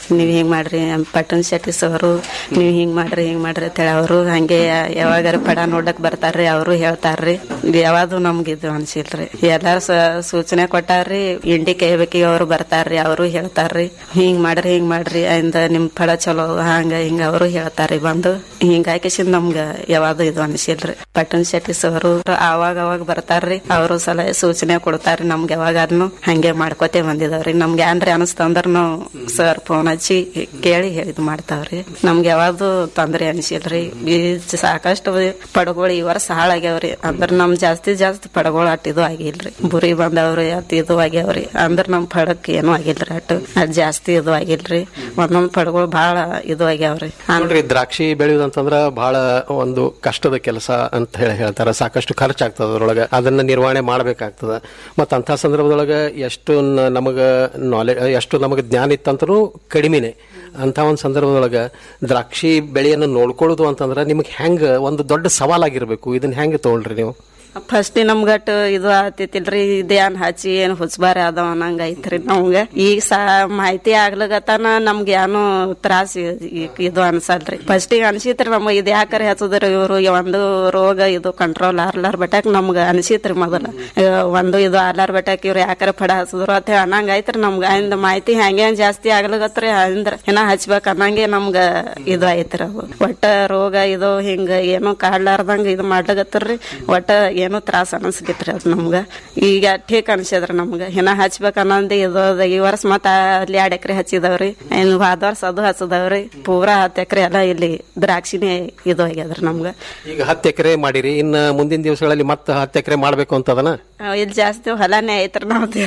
ನೀವ್ ಹಿಂಗ್ ಮಾಡ್ರಿ ಪಟ್ಟಣ ಶೆಟ್ಟಿ ಸರು ನೀವ್ ಹಿಂಗ್ ಮಾಡ್ರಿ ಹಿಂಗ್ ಮಾಡ್ರಿ ಅಂತೇಳಿ ಅವರು ಹಂಗೆ ಯಾವಾಗಾರ ಪಡ ನೋಡಕ್ ಬರ್ತಾರ್ರಿ ಅವರು ಹೇಳ್ತಾರ್ರಿ ಯಾವ್ದು ನಮ್ಗೆ ಇದು ಅನ್ಸಿಲ್ರಿ ಎಲ್ಲಾರು ಸ- ಸೂಚನೆ ಕೊಟ್ಟಾರ್ರಿ ಇಂಡಿ ಕೈಬೇಕಿಗೆ ಅವರು ಬರ್ತಾರ್ರಿ ಅವರು ಹೇಳ್ತಾರ್ರಿ ಹಿಂಗ್ ಮಾಡ್ರಿ ಹಿಂಗ್ ಮಾಡ್ರಿ ಇಂದ ನಿಮ್ ಪಡ ಚಲೋ ಹಂಗ ಹಿಂಗ ಅವರು ಹೇಳ್ತಾರ್ರಿ ಬಂದು ಹಿಂಗಾಕಿಸಿಂದ ನಮ್ಗ ಯಾವ್ದು ಇದು ಅನ್ಸಿಲ್ರಿ ಪಟ್ಟಣ ಶೆಟ್ಟಿ ಸರು ಅವಾಗ ಅವಾಗ ಬರ್ತಾರ್ರಿ ಅವರು ಸಲಹೆ ಸೂಚನೆ ಕೊಡ್ತಾರ್ರಿ ನಮ್ಗೆ ಯಾವಾಗಾದ್ನು ಹಂಗೆ ಮಾಡ್ಕೋತೆ ಬಂದಿದಾವ್ರಿ ನಮ್ಗೆ ಏನ್ರಿ ಅನಸ್ತಂದ್ರ ನಾವು ಸರ್ ಫೋನ್ ಹಚ್ಚಿ ಕೇಳಿ ಹೇಳಿದ್ ಮಾಡ್ತಾವ್ರಿ ನಮ್ಗೆ ಯಾವ್ದು ತೊಂದ್ರೆ ಅನ್ಸಿಲ್ರಿ ಈ ಸಾಕಷ್ಟು ಪಡಗಳು ಈ ವರ್ಷ ಹಾಳಾಗ್ಯಾವ್ರಿ ಅಂದ್ರ ನಮ್ ಜಾಸ್ತಿ ಜಾಸ್ತಿ ಪಡಗಳು ಅಟ್ ಇದು ಆಗಿಲ್ರಿ ಬುರಿ ಬಂದವ್ರಿ ಅಟ್ ಇದು ಆಗ್ಯಾವ್ರಿ ಅಂದ್ರ ನಮ್ ಪಡಕ್ ಏನು ಆಗಿಲ್ರಿ ಅಟ್ ಅಟ್ ಜಾಸ್ತಿ ಇದು ಆಗಿಲ್ರಿ ಒಂದೊಂದ್ ಪಡಗಳು ಬಹಳ ಇದು ಆಗ್ಯಾವ್ರಿ ನೋಡ್ರಿ ದ್ರಾಕ್ಷಿ ಬೆಳೆಯುವುದಂತಂದ್ರ ಬಹಳ ಒಂದು ಕಷ್ಟದ ಕೆಲಸ ಅಂತ ಹೇಳಿ ಹೇಳ್ತಾರ ಸಾಕಷ್ಟು ಖರ್ಚಾಗ್ತದ ಅದ್ರೊಳಗ ಅದನ್ನ ನಿರ್ವಹಣೆ ಮಾಡ್ಬೇಕಾಗ್ತದ ಮತ್ತ ಅಂತ ಸಂದರ್ಭದೊಳಗ ಎಷ್ಟು ನ- ನಮಗ ನಾಲೆಜ್ ಎಷ್ಟು ನಮಗ ಜ್ಞಾನ ಇತ್ತಂತರೂ ಕಡಿಮೆನೆ ಅಂತ ಒಂದು ಸಂದರ್ಭದೊಳಗ ದ್ರಾಕ್ಷಿ ಬೆಳೆಯನ್ನು ನೋಡ್ಕೊಳ್ಳೋದು ಅಂತಂದ್ರ ನಿಮ್ಗೆ ಹೆಂಗ ಒಂದು ದೊಡ್ಡ ಸವಾಲಾಗಿರ್ಬೇಕು ಇದನ್ನ ಹೆಂಗ್ ತಗೊಳ್ರಿ ನೀವು ಫಸ್ಟ್ ನಮ್ಗಟ್ ಇದು ಆತಿತಿಲ್ರಿ ಇದೇನ್ ಹಚ್ಚಿ ಏನ್ ಹುಚ್ಬಾರ ಅದಾವ ಅನ್ನಂಗ ಐತ್ರಿ ನಮ್ಗ ಈಗ ಸಾ ಮಾಹಿತಿ ಆಗ್ಲಗತನ ನಮ್ಗೆ ಏನು ತ್ರಾಸ ಇದು ಅನ್ಸಲ್ರಿ ಫಸ್ಟ್ ಈಗ ಅನ್ಸಿತ್ರಿ ನಮ್ಗ ಇದ್ ಯಾಕರೆ ಹಚ್ಚದ್ರಿ ಇವ್ರು ಒಂದು ರೋಗ ಇದು ಕಂಟ್ರೋಲ್ ಆರ್ಲಾರ್ ಬಟಾಕ್ ನಮ್ಗ ಅನ್ಸಿತ್ರಿ ಮೊದಲ ಆ, ಒಂದು ಇದು ಆರ್ಲಾರ್ ಬಟಾಕ್ ಇವ್ರು ಯಾಕರೆ ಪಡ ಹಚ್ಚದ್ರು ಅಂತ ಹೇಳಿ ಅನ್ನಂಗ ಐತ್ರಿ ನಮ್ಗ ಇಂದ ಮಾಹಿತಿ ಹಂಗೇನ್ ಜಾಸ್ತಿ ಆಗ್ಲಗತ್ರಿ ಅಂದ್ರ ಏನ ಹಚ್ಬೇಕ ಅನ್ನಂಗೆ ನಮ್ಗ ಇದು ಐತ್ರಿ ಅವು ಒಟ್ಟ ರೋಗ ಇದು ಹಿಂಗ ಏನೋ ಕಾಡ್ಲಾರ್ದಂಗ ಇದು ಮಾಡ್ಲಗತ್ತರ್ರಿ ಒಟ್ಟ ಏನೋ ತ್ರಾಸ ಅನಸ್ಲಿತ್ರಿ ಅದ್ ನಮ್ಗ ಈಗ ಠೇಕ್ ಅನ್ಸದ್ರಿ ನಮ್ಗ ಏನ ಹಚ್ಬೇಕ ಅನ್ನೋದು ಇದು ಅದ. ಈ ವರ್ಷ ಮತ್ತ ಅಲ್ಲಿ ಎರಡ್ ಎಕರೆ ಹಚ್ಚಿದವ್ರಿ ಇನ್ ಹೋದ ವರ್ಷ ಅದು ಹಚ್ಚದವ್ರಿ ಪೂರಾ ಹತ್ತು ಎಕರೆ ಎಲ್ಲ ಇಲ್ಲಿ ದ್ರಾಕ್ಷಿನೇ ಇದು ಆಗ್ಯದ್ರಿ ನಮ್ಗ ಈಗ ಹತ್ತು ಎಕರೆ ಮಾಡಿರಿ ಇನ್ನ ಮುಂದಿನ ದಿವಸಗಳಲ್ಲಿ ಮತ್ತೆ ಹತ್ತು ಎಕರೆ ಮಾಡ್ಬೇಕು ಅಂತದನ ಆ, ಇಲ್ಲಿ ಜಾಸ್ತಿ ಹೊಲನೇ ಐತ್ರಿ ನಮ್ದು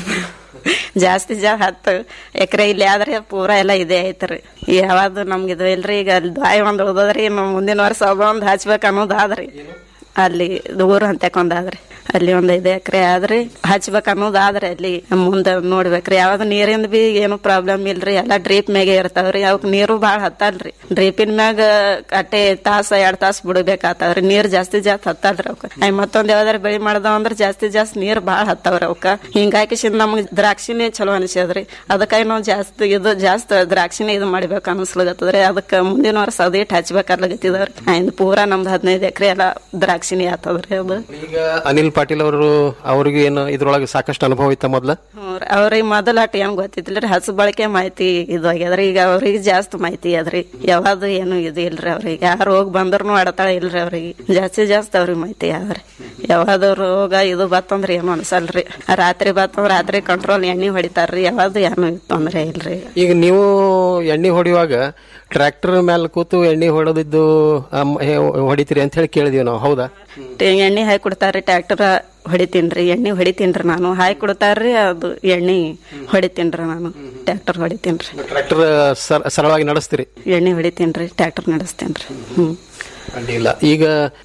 ಜಾಸ್ತಿ ಜಾ ಹತ್ತು ಎಕರೆ ಇಲ್ಲಿ ಆದ್ರೆ ಪೂರಾ ಎಲ್ಲ ಇದೆ ಐತ್ರಿ ಯಾವ್ದು ನಮ್ಗೆ ಇದು ಇಲ್ರಿ ಈಗ ಅಲ್ಲಿ ದ್ವಾಯಿ ಒಂದ್ ಉಳ್ದದ್ರಿ ಇನ್ನು ಮುಂದಿನ ವರ್ಷ ಅದೊಂದ್ ಹಚ್ಬೇಕು ಅನ್ನೋದು ಆದ್ರಿ ಅಲ್ಲಿ ಊರು ಅಂತಕೊಂಡಾದ್ರಿ ಅಲ್ಲಿ ಒಂದ್ ಐದು ಎಕರೆ ಆದ್ರಿ ಹಚ್ಬೇಕು ಅನ್ನೋದು ಆದ್ರೆ ಅಲ್ಲಿ ಮುಂದೆ ನೋಡ್ಬೇಕ್ರಿ ಯಾವ್ದು ನೀರಿಂದ ಬಿ ಏನು ಪ್ರಾಬ್ಲಮ್ ಇಲ್ರಿ ಎಲ್ಲ ಡ್ರಿಪ್ ಮ್ಯಾಗೆ ಇರ್ತಾವ್ರಿ ಅವಕ್ ನೀರು ಬಾಳ ಹತ್ತಲ್ರಿ ಡ್ರಿಪಿನ ಮ್ಯಾಗ ಅಟ್ಟೆ ತಾಸ ಎರಡ್ ತಾಸ ಬಿಡ್ಬೇಕಾತಾವ್ರಿ ನೀರ್ ಜಾಸ್ತಿ ಜಾಸ್ತಿ ಹತ್ತಲ್ರಿ ಅವಕ್ಕ ಅಯ್ ಮತ್ತೊಂದ್ ಯಾವ್ದಾರ ಬೆಳಿ ಮಾಡ್ದಾವ ಅಂದ್ರ ಜಾಸ್ತಿ ಜಾಸ್ತಿ ನೀರ್ ಬಾಳ ಹತ್ತಾವ್ರಿ ಅವಕ್ಕ ಹಿಂಗಾಗಿ ನಮ್ಗ್ ದ್ರಾಕ್ಷಿನೇ ಚಲೋ ಅನಿಸ್ಯದ್ರಿ ಅದಕ್ಕಾಗಿ ನಾವು ಜಾಸ್ತಿ ಇದು ಜಾಸ್ತಿ ದ್ರಾಕ್ಷಿನೇ ಇದು ಮಾಡ್ಬೇಕು ಅನ್ಸ್ಲಾಗತ್ತದ್ರಿ ಅದಕ್ಕ ಮುಂದಿನ ವರ್ಷ ಅದೇಟ್ ಹಚ್ಬೇಕಾರ್ಲಾಗತ್ತಿದವ್ರಿ ಆಯ್ತು ಪೂರಾ ನಮ್ದು ಹದಿನೈದು ಎಕರೆ ಎಲ್ಲ ದ್ರಾಕ್ಷಿನೇ ಆತದ್ರಿ ಅದು ಈಗ ಅನಿಲ್ ಪಾಟೀಲ್ ಅವರು ಅವ್ರಿಗೆ ಏನು ಇದ್ರೊಳಗೆ ಸಾಕಷ್ಟು ಅನುಭವ ಇತ್ತ ಮೊದ್ಲ ಹ್ಞೂರಿ. ಅವ್ರಿಗೆ ಮೊದಲ ಅಟ್ ಏನ್ ಗೊತ್ತಿದ್ದಿಲ್ರಿ ಹಸು ಬಳಕೆ ಮಾಹಿತಿ ಇದು ಆಗ್ಯದ್ರಿ ಈಗ ಅವ್ರಿಗೆ ಜಾಸ್ತಿ ಮಾಹಿತಿ ಅದ್ರಿ ಯಾವ್ದು ಏನು ಇದು ಇಲ್ರಿ ಅವ್ರಿಗೆ ಯಾರು ರೋಗ ಬಂದ್ರು ಅಡತಾಳ ಇಲ್ರಿ ಅವ್ರಿಗೆ ಜಾಸ್ತಿ ಜಾಸ್ತಿ ಅವ್ರಿಗೆ ಮಾಹಿತಿ ಯಾವ್ರಿ ಯಾವ್ದು ರೋಗ ಇದು ಬತ್ತಂದ್ರ ಏನು ಅನ್ಸಲ್ರಿ ರಾತ್ರಿ ಬತ್ತಂದ್ರ ರಾತ್ರಿ ಕಂಟ್ರೋಲ್ ಎಣ್ಣೆ ಹೊಡಿತಾರ್ರಿ ಯಾವ್ದು ಏನು ತೊಂದ್ರೆ ಇಲ್ರಿ ಈಗ ನೀವು ಎಣ್ಣೆ ಹೊಡೆಯುವಾಗ ಟ್ರ್ಯಾಕ್ಟರ್ ಮೇಲೆ ಕೂತು ಎಣ್ಣೆ ಹೊಡೆದಿದ್ದು ಅಮ್, ಹೇ- ಹೊಡಿತೀರಿ ಅಂತ ಹೇಳಿ ಕೇಳಿದೀವಿ ನಾವು ಹೌದಾ ಟೆ- ಎಣ್ಣೆ ಹಾಕಿ ಕೊಡ್ತಾರ್ರಿ ಟ್ರ್ಯಾಕ್ಟರ್ ಹೊಡಿತೀನ್ರಿ ಎಣ್ಣೆ ಹೊಡಿತೀನ್ರಿ ನಾನು ಹಾಕಿ ಕೊಡ್ತಾರ್ರಿ ಅದು ಎಣ್ಣೆ ಹೊಡಿತೀನ್ರಿ ನಾನು ಟ್ರ್ಯಾಕ್ಟರ್ ಹೊಡಿತೀನ್ರಿ ಟ್ರ್ಯಾಕ್ಟರ್ ಸರಳವಾಗಿ ನಡೆಸ್ತೀರಿ ಎಣ್ಣೆ ಹೊಡಿತೀನ್ರಿ ಟ್ರ್ಯಾಕ್ಟರ್ ನಡೆಸ್ತೇನ್ರಿ ಹ್ಮ್ ಅಡ್ಡಿಲ್ಲ ಈಗ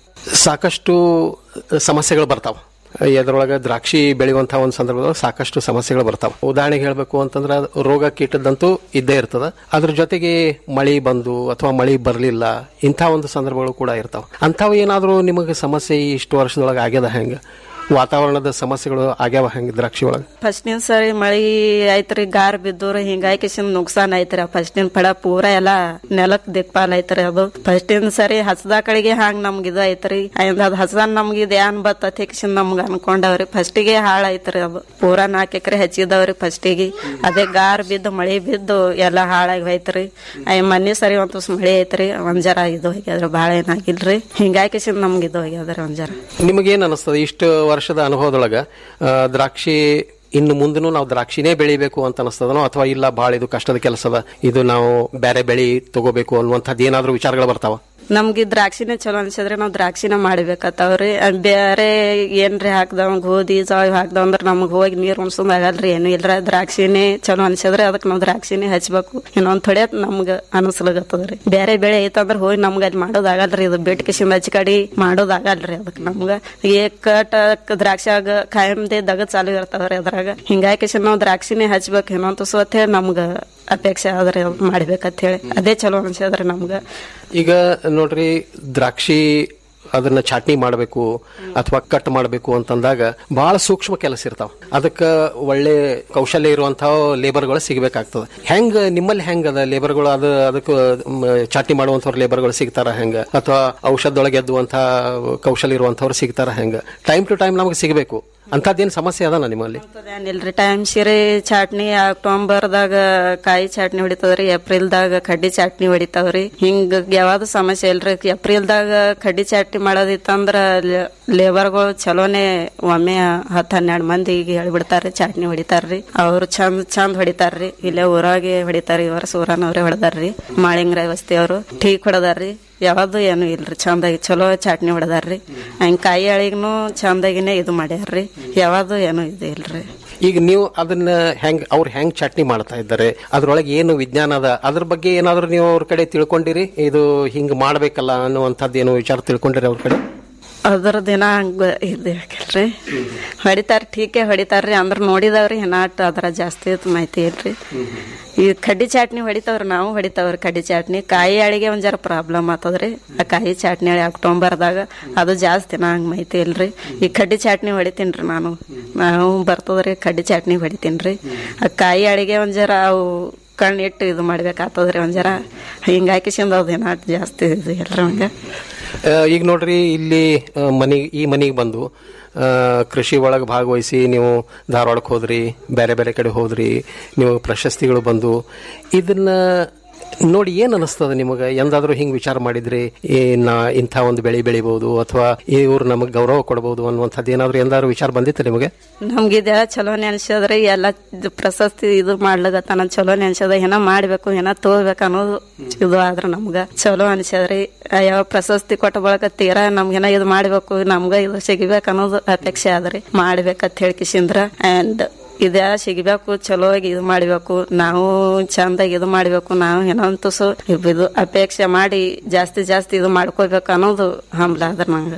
ಸಾಕಷ್ಟು ಸಮಸ್ಯೆಗಳು ಬರ್ತಾವ ಎದ್ರೊಳಗೆ ದ್ರಾಕ್ಷಿ ಬೆಳೆಯುವಂತಹ ಒಂದು ಸಂದರ್ಭದೊಳಗೆ ಸಾಕಷ್ಟು ಸಮಸ್ಯೆಗಳು ಬರ್ತಾವ ಉದಾಹರಣೆಗೆ ಹೇಳಬೇಕು ಅಂತಂದ್ರೆ ಅದು ರೋಗ ಕೀಟದಂತೂ ಇದ್ದೇ ಇರ್ತದ ಅದ್ರ ಜೊತೆಗೆ ಮಳಿ ಬಂದು ಅಥವಾ ಮಳಿ ಬರಲಿಲ್ಲ ಇಂಥ ಒಂದು ಸಂದರ್ಭಗಳು ಕೂಡ ಇರ್ತಾವ ಅಂಥವು ಏನಾದರೂ ನಿಮಗೆ ಸಮಸ್ಯೆ ಈ ಇಷ್ಟು ವರ್ಷದೊಳಗೆ ಆಗ್ಯದ ಹೆಂಗೆ ವಾತಾವರಣದ ಸಮಸ್ಯೆಗಳು ಆಗ್ಯಾವ ಹೆಂಗೆ ದ್ರಾಕ್ಷಿ ಒಳಗೆ ಫಸ್ಟಿನ ಸರಿ ಮಳಿ ಐತ್ರಿ ಗಾರ್ ಬಿದ್ದೂರಿ ಹಿಂಗಾಗಿ ಕಿಸಿನ್ ನುಕ್ಸಾನ್ ಐತ್ರಿ ಆ ಫಸ್ಟಿನ ಪಡ ಪೂರಾ ಎಲ್ಲಾ ನೆಲಕ್ ದಿಕ್ಪಾಲ್ ಐತ್ರಿ ಅದು ಫಸ್ಟಿನ ಸರಿ ಹಸದ ಕಡೆಗೆ ಹಾಂಗ್ ನಮ್ಗೆ ಇದು ಐತ್ರಿ ಅದ್ ಅದ್ ಹಸದ ನಮ್ಗೆ ಇದು ಏನ್ ಬತ್ತತಿ ಕಿಸಿನ್ ನಮ್ಗ ಅನ್ಕೊಂಡವ್ರಿ ಫಸ್ಟಿಗೆ ಹಾಳ ಐತ್ರಿ ಅದು ಪೂರಾ ನಾಲ್ಕು ಎಕರೆ ಹಚ್ಚಿದವ್ರಿ ಫಸ್ಟಿಗೆ ಅದೇ ಗಾರ್ ಬಿದ್ದು ಮಳಿ ಬಿದ್ದು ಎಲ್ಲಾ ಹಾಳಾಗಿ ಹೋಯ್ತ್ರಿ ಅಯ್ಯ ಮೊನ್ನೆ ಸರಿ ಒಂದ್ ತುಸ್ ಮಳಿ ಐತ್ರಿ ಒಂದ್ ಜರ ಇದು ಆಗ್ಯಾದ್ರಿ ಬಾಳ ಏನಾಗಿಲ್ರಿ ಹಿಂಗಾಗಿ ಕಿಸಿನ್ ನಮ್ಗೆ ಇದು ಆಗ್ಯಾದ್ರಿ ಒಂದ್ ಜರ ನಿಮಗೇನು ಅನಿಸ್ತದೆ ಇಷ್ಟು ವರ್ಷದ ಅನುಭವದೊಳಗ ಆ, ದ್ರಾಕ್ಷಿ ಇನ್ನು ಮುಂದೂ ನಾವು ದ್ರಾಕ್ಷಿನೇ ಬೆಳಿಬೇಕು ಅಂತ ಅನಿಸ್ತದನೋ ಅಥವಾ ಇಲ್ಲ ಭಾಳ ಇದು ಕಷ್ಟದ ಕೆಲಸದ ಇದು ನಾವು ಬೇರೆ ಬೆಳಿ ತಗೋಬೇಕು ಅನ್ನುವಂಥದ್ದು ಏನಾದರೂ ವಿಚಾರಗಳು ಬರ್ತಾವ ನಮ್ಗೆ ದ್ರಾಕ್ಷಿನೇ ಚಲೋ ಅನ್ಸಿದ್ರೆ ನಾವ್ ದ್ರಾಕ್ಷಿನ ಮಾಡ್ಬೇಕಾತವ್ರಿ ಅದ್ ಬೇರೆ ಏನ್ರಿ ಹಾಕ್ದವ್ ಗೋಧಿ ಜಾವ್ ಹಾಕ್ದವ್ ಅಂದ್ರ ನಮಗ್ ಹೋಗಿ ನೀರ್ ಉಣ್ಸೋದ್ ಆಗಲ್ರಿ ಏನು ಇಲ್ರ ದ್ರಾಕ್ಷಿನೇ ಚಲೋ ಅನ್ಸಿದ್ರೆ ಅದಕ್ಕೆ ನಾವ್ ದ್ರಾಕ್ಷಿನೇ ಹಚ್ಬೇಕು ಇನ್ನೊಂದ್ ಥೊಡೆ ನಮ್ಗ ಅನಸ್ಲಾಗತ್ತದ್ರಿ ಬೇರೆ ಬೆಳೆ ಐತಂದ್ರ ಹೋಗಿ ನಮ್ಗ ಅಲ್ಲಿ ಮಾಡೋದ್ ಆಗಲ್ರಿ ಇದು ಬೆಟ್ಕಿಸಿಂದ ಹಚ್ಚಿ ಕಡಿ ಮಾಡೋದ್ ಆಗಲ್ರಿ ಅದಕ್ಕೆ ನಮ್ಗ ಏಕಟ ದ್ರಾಕ್ಷಿಯಾಗ ಕಾಯಂದೆ ದಗದ್ ಚಾಲು ಇರ್ತಾವ್ರಿ ಅದ್ರಾಗ ಹಿಂಗಾಗಿ ನಾವ್ ದ್ರಾಕ್ಷಿನೇ ಹಚ್ಬೇಕು ಇನ್ನೊಂದ್ ತುಸು ಅಂತ ಹೇಳಿ ನಮ್ಗ ಅಪೇಕ್ಷೆ ಆದ್ರಿ ಮಾಡ್ಬೇಕಂತ ಹೇಳಿ ಅದೇ ಚಲೋ ಅನ್ಸದ್ರಿ ನಮ್ಗ ಈಗ ನೋಡ್ರಿ ದ್ರಾಕ್ಷಿ ಅದನ್ನ ಚಾಟ್ನಿ ಮಾಡಬೇಕು ಅಥವಾ ಕಟ್ ಮಾಡಬೇಕು ಅಂತಂದಾಗ ಬಹಳ ಸೂಕ್ಷ್ಮ ಕೆಲಸ ಇರ್ತಾವ ಅದಕ್ಕೆ ಒಳ್ಳೆ ಕೌಶಲ್ಯ ಇರುವಂತಹ ಲೇಬರ್ಗಳು ಸಿಗಬೇಕಾಗ್ತದೆ ಹೆಂಗ ನಿಮ್ಮಲ್ಲಿ ಹೆಂಗ ಅದ ಲೇಬರ್ಗಳು ಅದು ಅದಕ್ಕೆ ಮ್, ಚಾಟ್ನಿ ಮಾಡುವಂತವ್ರ ಲೇಬರ್ಗಳು ಸಿಗ್ತಾರ ಹೆಂಗ ಅಥವಾ ಔಷಧದೊಳಗೆ ಎದ್ದುವಂತಹ ಕೌಶಲ್ಯ ಇರುವಂತವ್ರು ಸಿಗ್ತಾರ ಹೆಂಗ ಟೈಮ್ ಟು ಟೈಮ್ ನಮಗೆ ಸಿಗಬೇಕು ಅಂತದ್ದೇನು ಸಮಸ್ಯೆ ಅದನ ನಿಮ್ಮಲ್ಲಿ ಏನಿಲ್ರಿ ಟೈಮ್ ಸಿರಿ ಚಾಟ್ನಿ ಅಕ್ಟೋಬರ್ದಾಗ ಕಾಯಿ ಚಾಟ್ನಿ ಹೊಡಿತದ್ರಿ ಏಪ್ರಿಲ್ದಾಗ ಕಡ್ಡಿ ಚಾಟ್ನಿ ಹೊಡಿತಾವ್ರಿ ಹಿಂಗ ಯಾವ್ದು ಸಮಸ್ಯೆ ಇಲ್ರಿ ಏಪ್ರಿಲ್ದಾಗ ಕಡ್ಡಿ ಚಾಟ್ನಿ ಮಾಡೋದಿತ್ತಂದ್ರ ಲೇಬರ್ಗಳು ಚಲೋನೆ ಒಮ್ಮೆ ಹತ್ತು ಹನ್ನೆರಡು ಮಂದಿಗೆ ಹೇಳ್ಬಿಡ್ತಾರ್ರಿ ಚಾಟ್ನಿ ಹೊಡಿತಾರ್ರಿ ಅವ್ರು ಚಂದ್ ಚಂದ್ ಹೊಡಿತಾರ್ರಿ ಇಲ್ಲೇ ಊರಾಗೆ ಹೊಡಿತಾರ್ರಿ ಈ ವರ್ಷ ಊರನವ್ರೆ ಹೊಡೆದಾರ್ರಿ ಮಾಳಿಂಗ್ರಾಯ್ ವಸ್ತಿ ಅವರು ಟೀಕ್ ಹೊಡೆದಾರ್ರಿ ಯಾವ್ದು ಏನು ಇಲ್ರಿ ಚಂದಾಗಿ ಚಲೋ ಚಾಟ್ನಿ ಹೊಡೆದಾರ್ರಿ ಹಂಗ ಕಾಯಿ ಅಳಿಗ್ನು ಚಂದಾಗಿನೇ ಇದು ಮಾಡ್ಯಾರ್ರಿ ಯಾವ್ದು ಏನು ಇದು ಇಲ್ರಿ ಈಗ ನೀವು ಅದನ್ನ ಹೆಂಗ್ ಅವ್ರು ಹೆಂಗ್ ಚಟ್ನಿ ಮಾಡ್ತಾ ಇದ್ದಾರೆ ಅದ್ರೊಳಗೆ ಏನು ವಿಜ್ಞಾನ ಅದ ಅದ್ರ ಬಗ್ಗೆ ಏನಾದ್ರು ನೀವು ಅವ್ರ ಕಡೆ ತಿಳ್ಕೊಂಡಿರಿ ಇದು ಹಿಂಗ್ ಮಾಡ್ಬೇಕಲ್ಲ ಅನ್ನುವಂಥದ್ದು ಏನು ವಿಚಾರ ತಿಳ್ಕೊಂಡಿರಿ ಅವ್ರ ಕಡೆ ಅದ್ರ ದಿನ ಹಂಗ ಇದು ಹಾಕಿಲ್ರಿ ಹೊಡಿತಾರ ಟೀಕೆ ಹೊಡಿತಾರ್ರಿ ಅಂದ್ರ ನೋಡಿದವ್ರಿ ಏನಾಟ್ ಅದ್ರ ಜಾಸ್ತಿ ಮಾಹಿತಿ ಇಲ್ರಿ ಈ ಕಡ್ಡಿ ಚಾಟ್ನಿ ಹೊಡಿತಾವ್ರಿ ನಾವು ಹೊಡಿತಾವ್ರಿ ಕಡ್ಡಿ ಚಾಟ್ನಿ ಕಾಯಿ ಅಳಿಗೆ ಒಂದ್ ಜರ ಪ್ರಾಬ್ಲಮ್ ಆತದ್ರಿ ಆ ಕಾಯಿ ಚಾಟ್ನಿ ಅಕ್ಟೋಬರ್ದಾಗ ಅದು ಜಾಸ್ತಿ ನಂಗೆ ಮಾಹಿತಿ ಇಲ್ರಿ ಈ ಕಡ್ಡಿ ಚಾಟ್ನಿ ಹೊಡಿತೀನ್ರಿ ನಾನು ನಾವು ಬರ್ತದ್ರಿ ಕಡ್ಡಿ ಚಾಟ್ನಿ ಹೊಡಿತೀನ್ರಿ ಆ ಕಾಯಿ ಅಳಿಗೆ ಒಂದ್ ಜರ ಅವು ಕಣ್ಣಿಟ್ಟು ಇದು ಮಾಡ್ಬೇಕಾಗ್ತದ್ರಿ ಒಂದ್ ಜರ ಹಿಂಗ ಹಾಕಿಸಿಂದ ಅದು ಏನಾಟ್ ಜಾಸ್ತಿ ಇದು ಇಲ್ರಿ ಹಂಗ ಆ, ಈಗ ನೋಡ್ರಿ ಇಲ್ಲಿ ಮನಿ ಈ ಮನಿಗೆ ಬಂದು ಆ, ಕೃಷಿ ಒಳಗೆ ಭಾಗವಹಿಸಿ ನೀವು ಧಾರವಾಡಕ್ಕೆ ಹೋದ್ರಿ ಬೇರೆ ಬೇರೆ ಕಡೆ ಹೋದ್ರಿ ನೀವು ಪ್ರಶಸ್ತಿಗಳು ಬಂದು ಇದನ್ನ ನೋಡಿ ಏನ್ ಅನಿಸ್ತದ ನಿಮಗೆ ಎಂದಾದ್ರೂ ಹಿಂಗ್ ವಿಚಾರ ಮಾಡಿದ್ರಿ ಈ ನಾ ಇಂಥ ಒಂದು ಬೆಳೆ ಬೆಳಿಬಹುದು ಅಥವಾ ಇವ್ರು ನಮಗೆ ಗೌರವ ಕೊಡಬಹುದು ಅನ್ನುವಂಥದ್ದು ಏನಾದ್ರು ಎಂದಾದ್ರು ವಿಚಾರ ಬಂದಿತ್ತು ನಿಮಗೆ ನಮ್ಗಿದ ಚಲೋನೆ ಅನ್ಸದ್ರಿ ಎಲ್ಲ ಇದು ಪ್ರಶಸ್ತಿ ಇದು ಮಾಡ್ಲಿಗತ್ತಾನ ಚಲೋನೆ ಅನ್ಸದ ಏನೋ ಮಾಡ್ಬೇಕು ಏನೋ ತಗೋಬೇಕು ಅನ್ನೋದು ಇದು ಆದ್ರ ನಮ್ಗ ಚಲೋ ಅನ್ಸದ್ರಿ ಯಾವ ಪ್ರಶಸ್ತಿ ಕೊಟ್ಟ ಬಳಕ ತೀರಾ ನಮ್ಗೇನ ಇದು ಮಾಡ್ಬೇಕು ನಮ್ಗ ಇದು ಸಿಗಬೇಕು ಅನ್ನೋದು ಅಪೇಕ್ಷೆ ಆದ್ರಿ ಮಾಡ್ಬೇಕಂತ ಹೇಳ್ಕಿಸಿಂದ್ರ ಅಂಡ್ ಇದ ಸಿಗಬೇಕು ಚಲೋವಾಗಿ ಇದು ಮಾಡ್ಬೇಕು ನಾವು ಚಂದಾಗಿ ಇದು ಮಾಡ್ಬೇಕು ನಾವು ಏನೋ ತುಸು ಇದು ಅಪೇಕ್ಷೆ ಮಾಡಿ ಜಾಸ್ತಿ ಜಾಸ್ತಿ ಇದು ಮಾಡ್ಕೋಬೇಕು ಅನ್ನೋದು ಹಂಬ್ಲ ಅದ್ರ ನಂಗ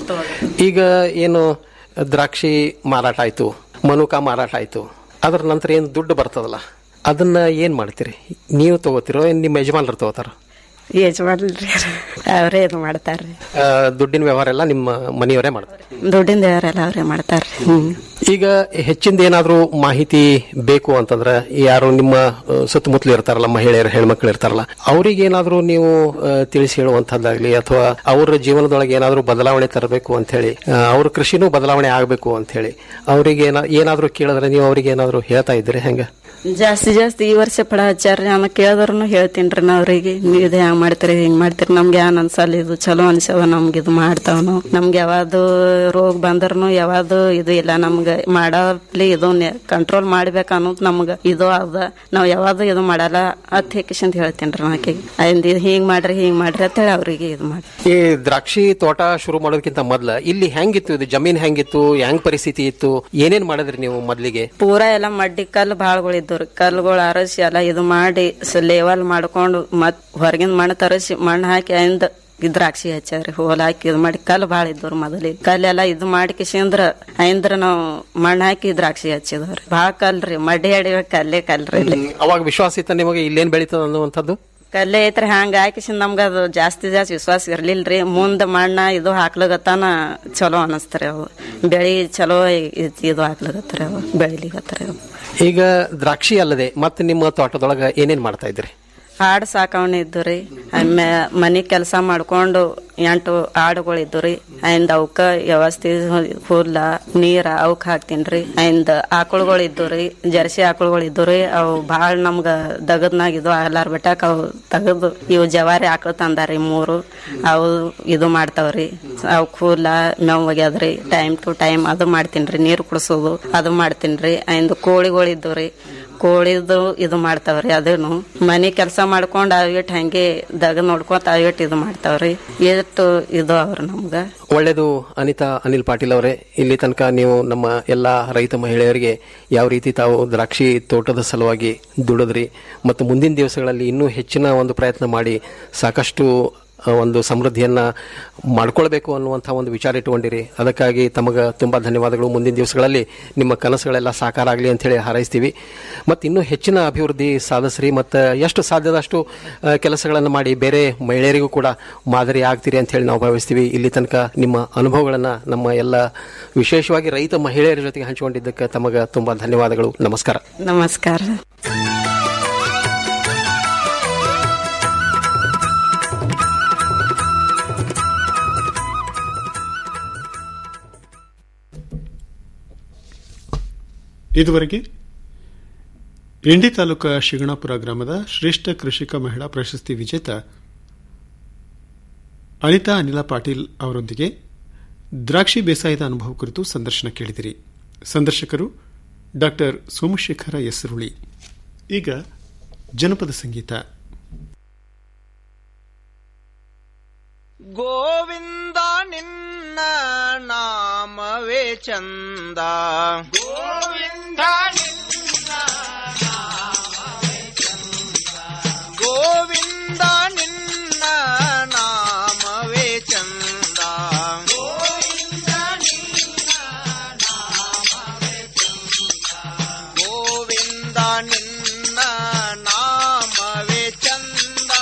ಈಗ ಏನು ದ್ರಾಕ್ಷಿ ಮಾರಾಟ ಆಯ್ತು ಮನುಕ ಮಾರಾಟ ಆಯ್ತು ಅದ್ರ ನಂತರ ಏನು ದುಡ್ಡು ಬರ್ತದಲ್ಲ ಅದನ್ನ ಏನ್ ಮಾಡ್ತೀರಿ ನೀವು ತಗೋತಿರೋ ಏನ್ ನಿಮ್ಮ ಯಜಮಾನರು ತಗೋತಾರ ಯಜಮಾನ್ರಿ ಅವರೇ ಇದು ಮಾಡ್ತಾರ್ರಿ ಆ, ದುಡ್ಡಿನ ವ್ಯವಹಾರ ಎಲ್ಲ ನಿಮ್ಮ ಮನೆಯವರೇ ಮಾಡ್ತಾರೆ ದುಡ್ಡಿನ ದೇವರೆಲ್ಲ ಅವರೇ ಮಾಡ್ತಾರ್ರಿ ಹ್ಮ್ ಈಗ ಹೆಚ್ಚಿಂದ ಏನಾದ್ರೂ ಮಾಹಿತಿ ಬೇಕು ಅಂತಂದ್ರೆ ಯಾರು ನಿಮ್ಮ ಆ, ಸುತ್ತಮುತ್ತಲು ಇರ್ತಾರಲ್ಲ ಮಹಿಳೆಯರು ಹೆಣ್ಮಕ್ಳು ಇರ್ತಾರಲ್ಲ ಅವ್ರಿಗೆ ಏನಾದ್ರೂ ನೀವು ಆ, ತಿಳಿಸಿ ಹೇಳುವಂತದ್ದಾಗ್ಲಿ ಅಥವಾ ಅವರ ಜೀವನದೊಳಗೆ ಏನಾದ್ರೂ ಬದಲಾವಣೆ ತರಬೇಕು ಅಂತ ಹೇಳಿ ಅವ್ರ ಕೃಷಿನೂ ಬದಲಾವಣೆ ಆಗಬೇಕು ಅಂತ ಹೇಳಿ ಅವರಿಗೆ ಏನಾದ್ರೂ ಕೇಳಿದ್ರೆ ನೀವು ಅವ್ರಿಗೆ ಏನಾದ್ರೂ ಹೇಳ್ತಾ ಇದ್ದೀರಿ ಹೆಂಗ ಜಾಸ್ತಿ ಜಾಸ್ತಿ ಈ ವರ್ಷ ಪಡ ಹಚ್ಚಾರ್ರಿ ನಾನು ಕೇಳಿದ್ರು ಹೇಳ್ತೀನ್ರಿ ನಾ ಅವ್ರಿಗೆ ನೀವು ಇದು ಹೆಂಗ್ ಮಾಡ್ತೀರಿ ಹಿಂಗ್ ಮಾಡ್ತೀರಿ ನಮ್ಗೆ ಏನ್ ಅನ್ಸಲ್ಲ ಇದು ಚಲೋ ಅನ್ಸವ ನಮ್ಗೆ ಇದು ಮಾಡ್ತಾವನು ನಮ್ಗೆ ಯಾವ್ದು ರೋಗ ಬಂದ್ರೂ ಯಾವ್ದು ಇದು ಇಲ್ಲ ನಮ್ಗೆ ಮಾಡಲಿ ಇದು ಕಂಟ್ರೋಲ್ ಮಾಡ್ಬೇಕು ಅನ್ನೋದು ನಮ್ಗೆ ಇದು ಅದ ನಾವ್ ಯಾವ್ದು ಇದು ಮಾಡಲ್ಲ ಅತ್ ಹೇಕಿಸಂತ ಹೇಳ್ತೀನ್ರಿ ನಾಕಿ ಅದ್ ಇದು ಹಿಂಗ್ ಮಾಡ್ರಿ ಹಿಂಗ್ ಮಾಡ್ರಿ ಅಂತ ಹೇಳಿ ಅವ್ರಿಗೆ ಇದು ಮಾಡಿ ಈ ದ್ರಾಕ್ಷಿ ತೋಟ ಶುರು ಮಾಡೋದಕ್ಕಿಂತ ಮೊದ್ಲ ಇಲ್ಲಿ ಹೆಂಗಿತ್ತು ಇದು ಜಮೀನ್ ಹೆಂಗಿತ್ತು ಹೆಂಗ್ ಪರಿಸ್ಥಿತಿ ಇತ್ತು ಏನೇನ್ ಮಾಡಿದ್ರಿ ನೀವು ಮೊದ್ಲಿಗೆ ಪೂರಾ ಎಲ್ಲ ಮಡ್ಡಿ ಕಲ್ಲು ಬಾಳ್ಗಳು ಇದ್ದವ್ರಿ ಕಲ್ಲುಗಳು ಅರಸಿ ಎಲ್ಲ ಇದು ಮಾಡಿ ಲೇವಲ್ ಮಾಡ್ಕೊಂಡು ಮತ್ ಹೊರಗಿನ ಮಣ್ಣು ತರಸಿ ಮಣ್ಣು ಹಾಕಿ ainದ ಈ ದ್ರಾಕ್ಷಿ ಹಚ್ಚಾರಿ ಹೋಲ್ ಹಾಕಿ ಇದು ಮಾಡಿ ಕಲ್ಲು ಭಾಳ ಇದ್ದವ್ರು ಮೊದಲಿಗೆ ಕಲ್ಲೆಲ್ಲ ಇದು ಮಾಡಿ ಕಿಸಿಂದ್ರ ಐಂದ್ರ ನಾವು ಮಣ್ಣು ಹಾಕಿ ದ್ರಾಕ್ಷಿ ಹಚ್ಚಿದವ್ರಿ ಭಾಳ ಕಲ್ರಿ ಮಡ್ಡಿ ಅಡಿ ಕಲ್ಲೇ ಕಲ್ರಿ ಇಲ್ಲಿ ಅವಾಗ ವಿಶ್ವಾಸ ಇತ್ತ ನಿಮಗೆ ಇಲ್ಲೇನ್ ಬೆಳೀತದ ಅನ್ನುವಂಥದ್ದು ಕಲ್ಲೆ ಐತ್ರಿ ಹಂಗ ಹಾಕಿಸಿಂದ ನಮ್ಗ ಅದು ಜಾಸ್ತಿ ಜಾಸ್ತಿ ವಿಶ್ವಾಸ ಇರ್ಲಿಲ್ರಿ ಮುಂದ್ ಮಣ್ಣ ಇದು ಹಾಕ್ಲಗತ್ತಾನ ಚಲೋ ಅನಸ್ತಾರ ಅವು ಬೆಳಿ ಚಲೋ ಇ- ಇದು ಹಾಕ್ಲಗತ್ತಾರ ಅವು ಬೆಳಿಲಿಗತ್ತಾರ ಅವು ಈಗ ದ್ರಾಕ್ಷಿ ಅಲ್ಲದೆ ಮತ್ತೆ ನಿಮ್ಮ ತೋಟದೊಳಗ ಏನೇನ್ ಮಾಡ್ತಾ ಇದ್ರಿ ಆಡ್ ಸಾಕವಣೆ ಇದ್ದುರಿ ಆಮೇ ಮನಿ ಕೆಲಸ ಮಾಡ್ಕೊಂಡು ಎಂಟು ಆಡುಗಳು ಇದ್ದುರಿ ಐಂದ್ ಅವಕ್ಕ ವ್ಯವಸ್ಥೆ ಹುಲ್ಲ ನೀರ ಅವಕ್ ಹಾಕ್ತೀನ್ರಿ ಐಂದ್ ಆಕಳುಗಳು ಇದ್ದುರಿ ಜರ್ಸಿ ಆಕಳುಗಳು ಇದ್ದುರಿ ಅವು ಬಾಳ ನಮ್ಗ ದಗದ್ನಾಗ ಇದು ಎಲ್ಲಾರ್ ಬಿಟ್ಟಾಕ ಅವು ತೆಗದು ಇವು ಜವಾರಿ ಆಕಳು ತಂದಾರಿ ಮೂರು ಅವು ಇದು ಮಾಡ್ತಾವ್ರಿ ಅವಕ್ ಹುಲ್ಲ ಮೇವ್ ಒಗ್ಯಾದ್ರಿ ಟೈಮ್ ಟು ಟೈಮ್ ಅದು ಮಾಡ್ತೀನ್ರಿ ನೀರು ಕುಡಿಸೋದು ಅದು ಮಾಡ್ತೀನ್ರಿ ಐಂದ್ ಕೋಳಿಗಳು ಇದ್ದುರಿ ಕೋಳಿದು ಇದು ಮಾಡ್ತಾವ್ರಿ ಅದೇನು ಮನಿ ಕೆಲಸ ಮಾಡ್ಕೊಂಡ್ ಅವಿಟ್ ಹಂಗೆ ದಗ ನೋಡ್ಕೊತ ಅವಿಟ್ ಇದು ಮಾಡ್ತಾವ್ರಿ ಎಷ್ಟು ಇದು ಅವ್ರ ನಮ್ಗ ಒಳ್ಳೇದು ಅನಿತಾ ಅನಿಲ್ ಪಾಟೀಲ್ ಅವರೇ ಇಲ್ಲಿ ತನಕ ನೀವು ನಮ್ಮ ಎಲ್ಲಾ ರೈತ ಮಹಿಳೆಯರಿಗೆ ಯಾವ ರೀತಿ ತಾವು ದ್ರಾಕ್ಷಿ ತೋಟದ ಸಲುವಾಗಿ ದುಡಿದ್ರಿ ಮತ್ತು ಮುಂದಿನ ದಿವಸಗಳಲ್ಲಿ ಇನ್ನೂ ಹೆಚ್ಚಿನ ಒಂದು ಪ್ರಯತ್ನ ಮಾಡಿ ಸಾಕಷ್ಟು ಆ, ಒಂದು ಸಮೃದ್ಧಿಯನ್ನ ಮಾಡ್ಕೊಳ್ಬೇಕು ಅನ್ನುವಂಥ ಒಂದು ವಿಚಾರ ಇಟ್ಟುಕೊಂಡಿರಿ ಅದಕ್ಕಾಗಿ ತಮಗೆ ತುಂಬಾ ಧನ್ಯವಾದಗಳು ಮುಂದಿನ ದಿವಸಗಳಲ್ಲಿ ನಿಮ್ಮ ಕನಸುಗಳೆಲ್ಲ ಸಾಕಾರ ಆಗಲಿ ಅಂತ ಹೇಳಿ ಹಾರೈಸ್ತೀವಿ ಮತ್ತು ಇನ್ನೂ ಹೆಚ್ಚಿನ ಅಭಿವೃದ್ಧಿ ಸಾಧಿಸ್ರಿ ಮತ್ತು ಎಷ್ಟು ಸಾಧ್ಯದಷ್ಟು ಆ, ಕೆಲಸಗಳನ್ನು ಮಾಡಿ ಬೇರೆ ಮಹಿಳೆಯರಿಗೂ ಕೂಡ ಮಾದರಿ ಆಗ್ತೀರಿ ಅಂತ ಹೇಳಿ ನಾವು ಭಾವಿಸ್ತೀವಿ ಇಲ್ಲಿ ತನಕ ನಿಮ್ಮ ಅನುಭವಗಳನ್ನು ನಮ್ಮ ಎಲ್ಲ ವಿಶೇಷವಾಗಿ ರೈತ ಮಹಿಳೆಯರ ಜೊತೆಗೆ ಹಂಚಿಕೊಂಡಿದ್ದಕ್ಕೆ ತಮಗೆ ತುಂಬಾ ಧನ್ಯವಾದಗಳು ನಮಸ್ಕಾರ ನಮಸ್ಕಾರ ಇದುವರೆಗೆ ಇಂಡಿ ತಾಲೂಕಾ ಶಿಗಣಾಪುರ ಗ್ರಾಮದ ಶ್ರೇಷ್ಠ ಕೃಷಿಕ ಮಹಿಳಾ ಪ್ರಶಸ್ತಿ ವಿಜೇತ ಅನಿತಾ ಅನಿಲ ಪಾಟೀಲ್ ಅವರೊಂದಿಗೆ ದ್ರಾಕ್ಷಿ ಬೇಸಾಯದ ಅನುಭವ ಕುರಿತು ಸಂದರ್ಶನ ಕೇಳಿದಿರಿ ಸಂದರ್ಶಕರು ಡಾಕ್ಟರ್ ಸೋಮಶೇಖರ ಎಸ್ರುಳಿ ಈಗ ಜನಪದ ಸಂಗೀತ ಗೋವಿಂದ ನಿನ್ನ ನಾಮವೇ ಚಂದ ಗೋವಿಂದ ಗೋವಿಂದ ನಿನ್ನ ನಾಮವೇ ಚಂದ ಗೋವಿಂದ ನಿನ್ನ ನಾಮವೇ ಚಂದ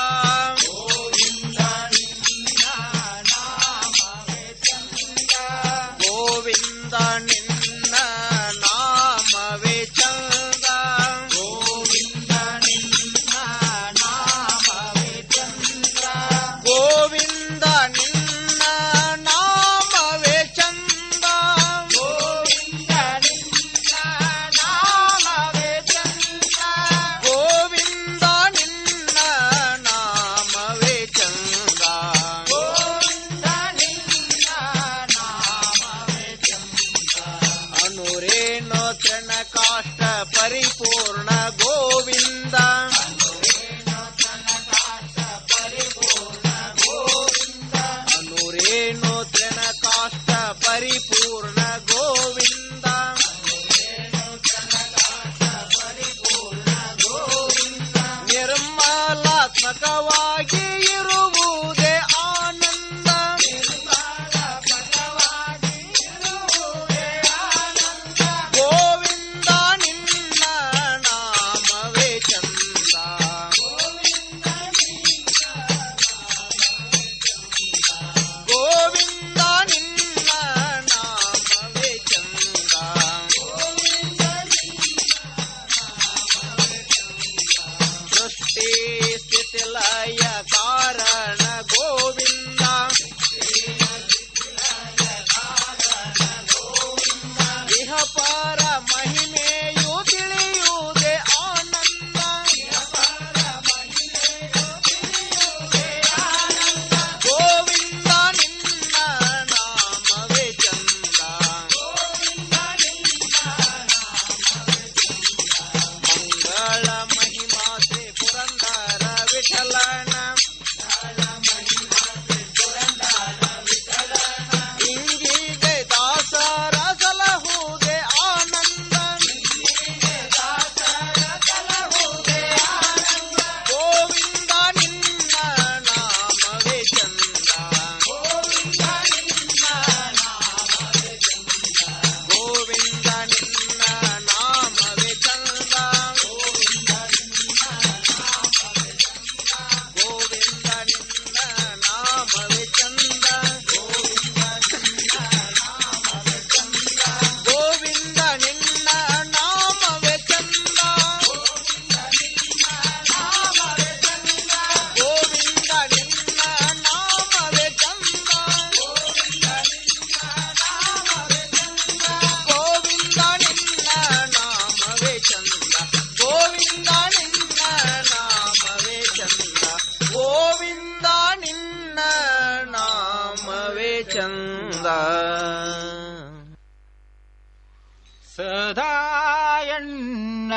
ಗೋವಿಂದ ನಿನ್ನ ನಾಮವೇ ಚಂದ ಗೋವಿಂದ ನಿನ್ನ ನಾಮವೇ ಚಂದ ಗೋವಿಂದ ನಿನ್ನ ನಾಮವೇ ಚಂದ ಗೋವಿಂದ ನಿನ್ನ ನಾಮವೇ ಚಂದ ಗೋವಿಂದ ನಿನ್ನ ನಾಮವೇ ಚಂದ ಗೋವಿಂದ ನಿನ್ನ ನಾಮವೇ ಚಂದ ಅನುರೇಣು ತೃಣ ಕಾಷ್ಟ ಪರಿಪೂರ್ಣ ಗೋವಿಂದ ಅನುರೇಣು ತೃಣ ಕಾಷ್ಟ ಪರಿಪೂರ್ಣ ಗೋವಿಂದ ನಿರ್ಮಲಾತ್ಮಕವಾಗಿ ಇರುವುದೇ ಆನಂದ ಗೋವಿಂದ ನಿನ್ನ ನಾಮವೇ ಚಂದ ಗೋವಿಂದ ನಿನ್ನ ನಾಮವೇ ಚಂದ ಸೃಷ್ಟಿ ಸ್ಥಿತಿ ಲಯ ಕಾರಣ ಗೋವಿಂದ ಇಹ ಪರ ಮಹಿಮೆಯು ತಿಳಿಯುವುದೇ ಆನಂದ ಗೋವಿಂದ ನಿನ್ನ ನಾಮವೇ ಚಂದ ಮಂಗಳ ಮಹಿಮಾತೆ ಪುರಂದರ ವಿಠಲನ ಇಂಗಿಗೆ ದಾಸರ ಸಲಹುವುದೇ ಆನಂದ ಗೋವಿಂದ ನಿನ್ನ ನಾಮವೇ ಚಂದ ಗೋವಿಂದ ನಿನ್ನ ನಾಮವೇ ಚಂದ ಗೋವಿಂದ ನಿನ್ನ ನಾಮವೇ ಚಂದ ಗೋವಿಂದ ನಿನ್ನ ನಾಮವೇ ಚಂದ ಗೋವಿಂದ ನಿನ್ನ ನಾಮವೇ ಚಂದ ಗೋವಿಂದ ನಿನ್ನ ನಾಮವೇ ಚಂದ ಗೋವಿಂದ ನಿನ್ನ ನಾಮವೇ ಚಂದ ಗೋವಿಂದ ನಿನ್ನ ನಾಮವೇ ಚಂದ ಸದಾಯಣ್ಣ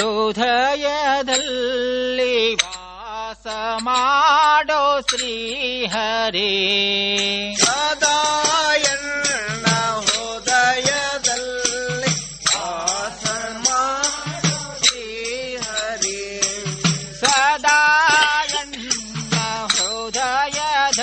ಹೃದಯದಲ್ಲಿ ವಾಸ ಮಾಡೋ ಶ್ರೀಹರಿ ಸದಾಯಣ್ಣ ಹೃದಯದಲ್ಲಿ ಆಸಮ ಶ್ರೀಹರಿ ಸದಾಯಣ್ಣ ಹೃದಯದಲ್ಲಿ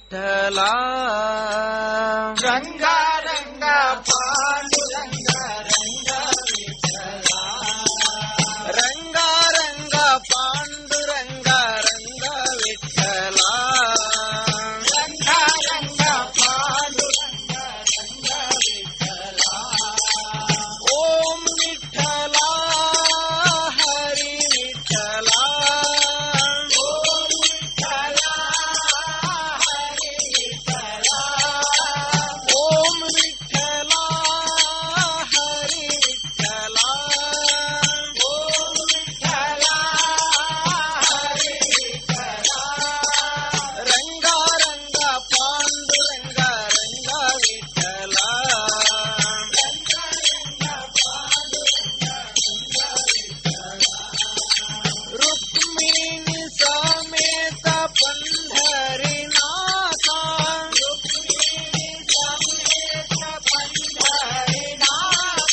ವಿಠಲ ರಂಗ ರಂಗ ಪಾಂಡುರಂಗ ರಂಗ ವಿಠಲ ರಂಗ ರಂಗ ಪಾಂಡುರಂಗ ರಂಗ ವಿಠಲ ರಂಗ ರಂಗ ಪಾಂಡುರಂಗ ರಂಗ ವಿಠಲ ಓಂ ವಿಠಲ ಹರಿ ವಿಠಲ ಓಂ ವಿಠಲ ಹರಿ ವಿಠಲ ಓಂ ವಿಠಲ ಹರಿ ವಿಠಲ ಓಂ ವಿಠಲ ಹರಿ ವಿಠಲ ರಂಗ ರಂಗ ಪಾಂಡುರಂಗ ರಂಗ ವಿಠಲ ರುಕ್ಮಿಣಿ ಸಮೇತ ಪಂಢರಿನಾಥ ರುಕ್ಮಿಣಿ ಸಮೇತ ಪಂಢರಿನಾಥ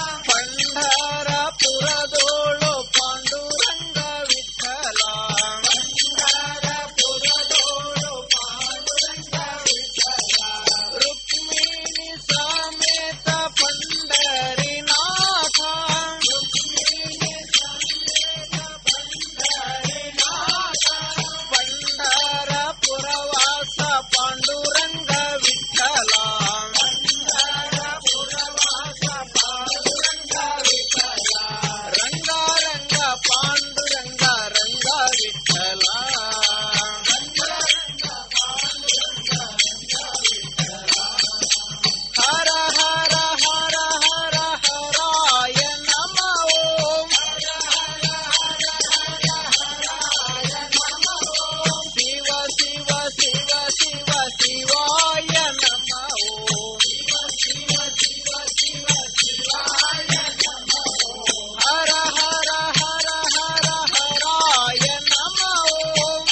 ಪಂಢರಪುರದೋಳು ಪಾಂಡುರಂಗ ವಿಠಲ ಪಂಢರಪುರದೋಳು ಪಾಂಡುರಂಗ ವಿಠಲ ರುಕ್ಮಿಣಿ ಸಮೇತ ಪಂಢರಿನಾಥ ರುಕ್ಮಿಣಿ ಪಂಢರಪುರವಾಸ ಪಾಂಡುರಂಗ ವಿಠಲ ಪುರವಾಸ ಪಾಂಡುರಂಗ ವಿಠಲ ರಂಗ ರಂಗ ಪಾಂಡುರಂಗ ರಂಗ ವಿಠಲ ಹರ ಹರ ಹರ ಹರ ಹರಾಯ ನಮ ಓಂ ಶಿವ ಶಿವ ಶಿವ ಶಿವ ಶಿವಾಯ ನಮ ಓಂ ಶಿವ ಶಿವ ಶಿವ ಶಿವಾಯ ನಮ ಹರ ಹರ ಹರ ಹರ ಹರಾಯ ನಮ ಓಂ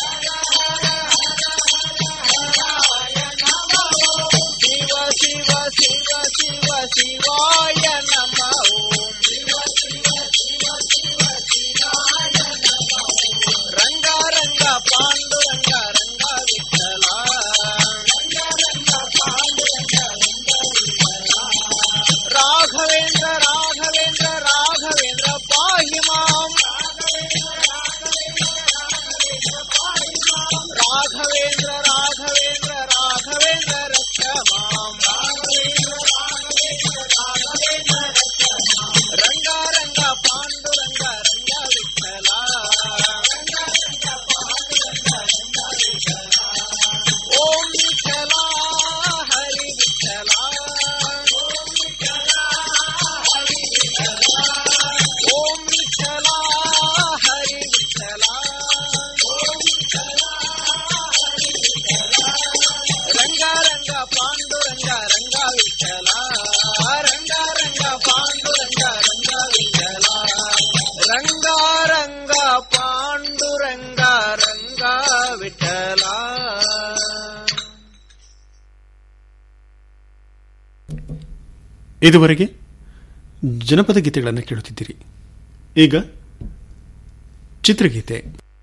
ಶಿವ ಶಿವ ಶಿವ ಶಿವ ಶಿವಾಯ ನಮ ಓಂ ಶಿವ ಶಿವ ಶಿವ ಶಿವ ಶಿವಾಯ ನಮ ರಂಗ ರಂಗ ಪಾಂಡುರಂಗ ರಂಗ ವಿಠಲ ರಂಗ ರಂಗ ಪಾಂಡುರಂಗ ರಂಗ ವಿಠಲ ರಾಘವೇಂದ್ರ ರಾಘವೇಂದ್ರ ರಾಘವೇಂದ್ರ ಪಾಹಿ ಮಾಂ ರಾಘವೇಂದ್ರ ರಾಘವೇಂದ್ರ ರಾಘವೇಂದ್ರ ರಕ್ಷ ಮಾಂ ರಂಗ ರಂಗ ಪಾಂಡುರಂಗ ರಂಗ ವಿಠಲ ಓಂ ವಿಠಲ ಹರಿ ವಿಠಲ ಓಂ ವಿಠಲ ಹರಿ ವಿಠಲ ರಂಗ ರಂಗ ಪಾಂಡುರಂಗ ರಂಗ ವಿಠಲ ರಂಗ ರಂಗ ಪಾಂಡುರಂಗ ರಂಗ ವಿಠಲ ರಂಗ ರಂಗ ಪಾಂಡುರಂಗ ರಂಗ ವಿಠಲ ಇದುವರೆಗೆ ಜನಪದ ಗೀತೆಗಳನ್ನು ಕೇಳುತ್ತಿದ್ದೀರಿ ಈಗ ಚಿತ್ರಗೀತೆ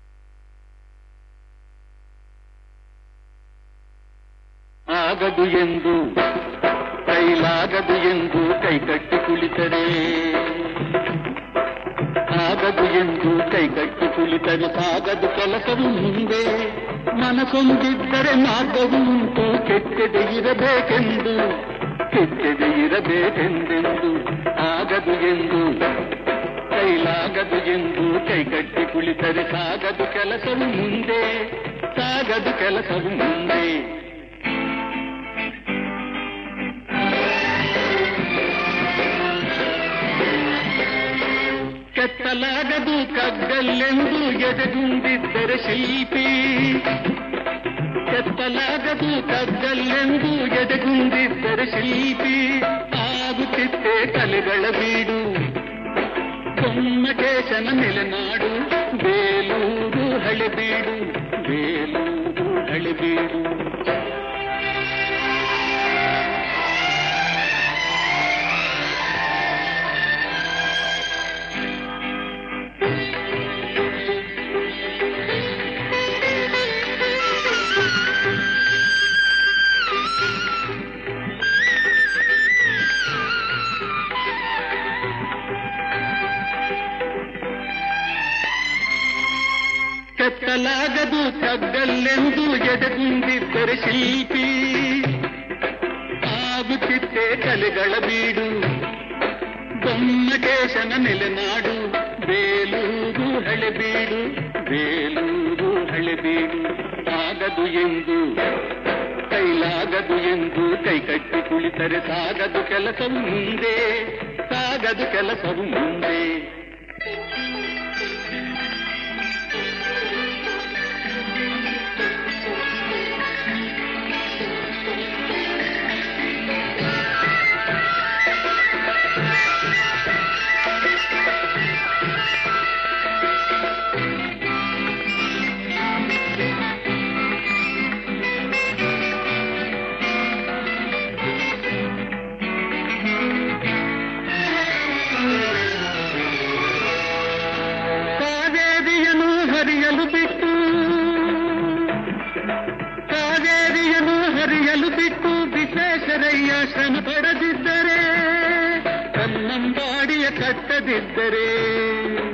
ಆಗದು ಎಂದು ಕೈಲಾಗದು ಎಂದು ಕೈಕಟ್ಟಿ ಕುಳಿತರೆ ಆಗದು ಎಂದು ಕೈಕಟ್ಟಿ ಕುಳಿತರೆ ಸಾಗದು ಕೆಲಸವು ಮುಂದೆ ಮನಸೊಂದಿದ್ದರೆ ಮಾರ್ಗವು ಉಂಟು ಕೆಟ್ಟದೆ ಇರಬೇಕೆಂದು ಕೆಟ್ಟದೆ ಇರಬೇಕೆಂದೆಂದು ಆಗದು ಎಂದು ಕೈಲಾಗದು ಎಂದು ಕೈಕಟ್ಟಿ ಕುಳಿತರೆ ಸಾಗದು ಕೆಲಸವು ಮುಂದೆ ಸಾಗದು ಕೆಲಸವು ಮುಂದೆ ಕೆತ್ತಲಾಗದು ಕಗ್ಗಲ್ಲೆಂದು ಎದೆಗುಂದಿದ್ದರೆ ಶಿಲ್ಪಿ ಕೆತ್ತಲಾಗದು ಕಗ್ಗಲ್ಲೆಂದು ಎದೆಗುಂದಿದ್ದರೆ ಶಿಲ್ಪಿ ಆಗುತ್ತಿತ್ತೆ ಕಲೆಗಳ ಬೀಡು ಕೊಮ್ಮಟೇಶನ ನೆಲೆನಾಡು ಬೇಲೂರು ಹಳೆಬೀಡು ಬೇಲೂರು ಹಳೆಬೀಡು ತಗ್ಗಲ್ಲೆಂದು ಎದೆಗುಂದಿದ್ದರೆ ಶಿಲ್ಪಿ ಆಗುತ್ತಿತ್ತೆ ಕಲೆಗಳ ಬೀಡು ಬೊಮ್ಮಕೇಶನ ನೆಲೆನಾಡು ಬೇಲೂರು ಹಳೆಬೀಡು ಬೇಲೂರು ಹಳೆಬೀಡು ಆಗದು ಎಂದು ಕೈಲಾಗದು ಎಂದು ಕೈ ಕಟ್ಟಿ ಕುಳಿತರೆ ಸಾಗದು ಕೆಲಸವು ಮುಂದೆ ಸಾಗದು ಕೆಲಸವು ಮುಂದೆ ಕಾವೇರಿಯನ್ನು ಹರಿಯಲು ಬಿಟ್ಟು ಕಾವೇರಿಯನ್ನು ಹರಿಯಲು ಬಿಟ್ಟು ವಿಶ್ವೇಶ್ವರಯ್ಯ ಶ್ರಮ ಪಡೆದಿದ್ದರೆ ಕನ್ನಂಬಾಡಿಯ ಕಟ್ಟದಿದ್ದರೆ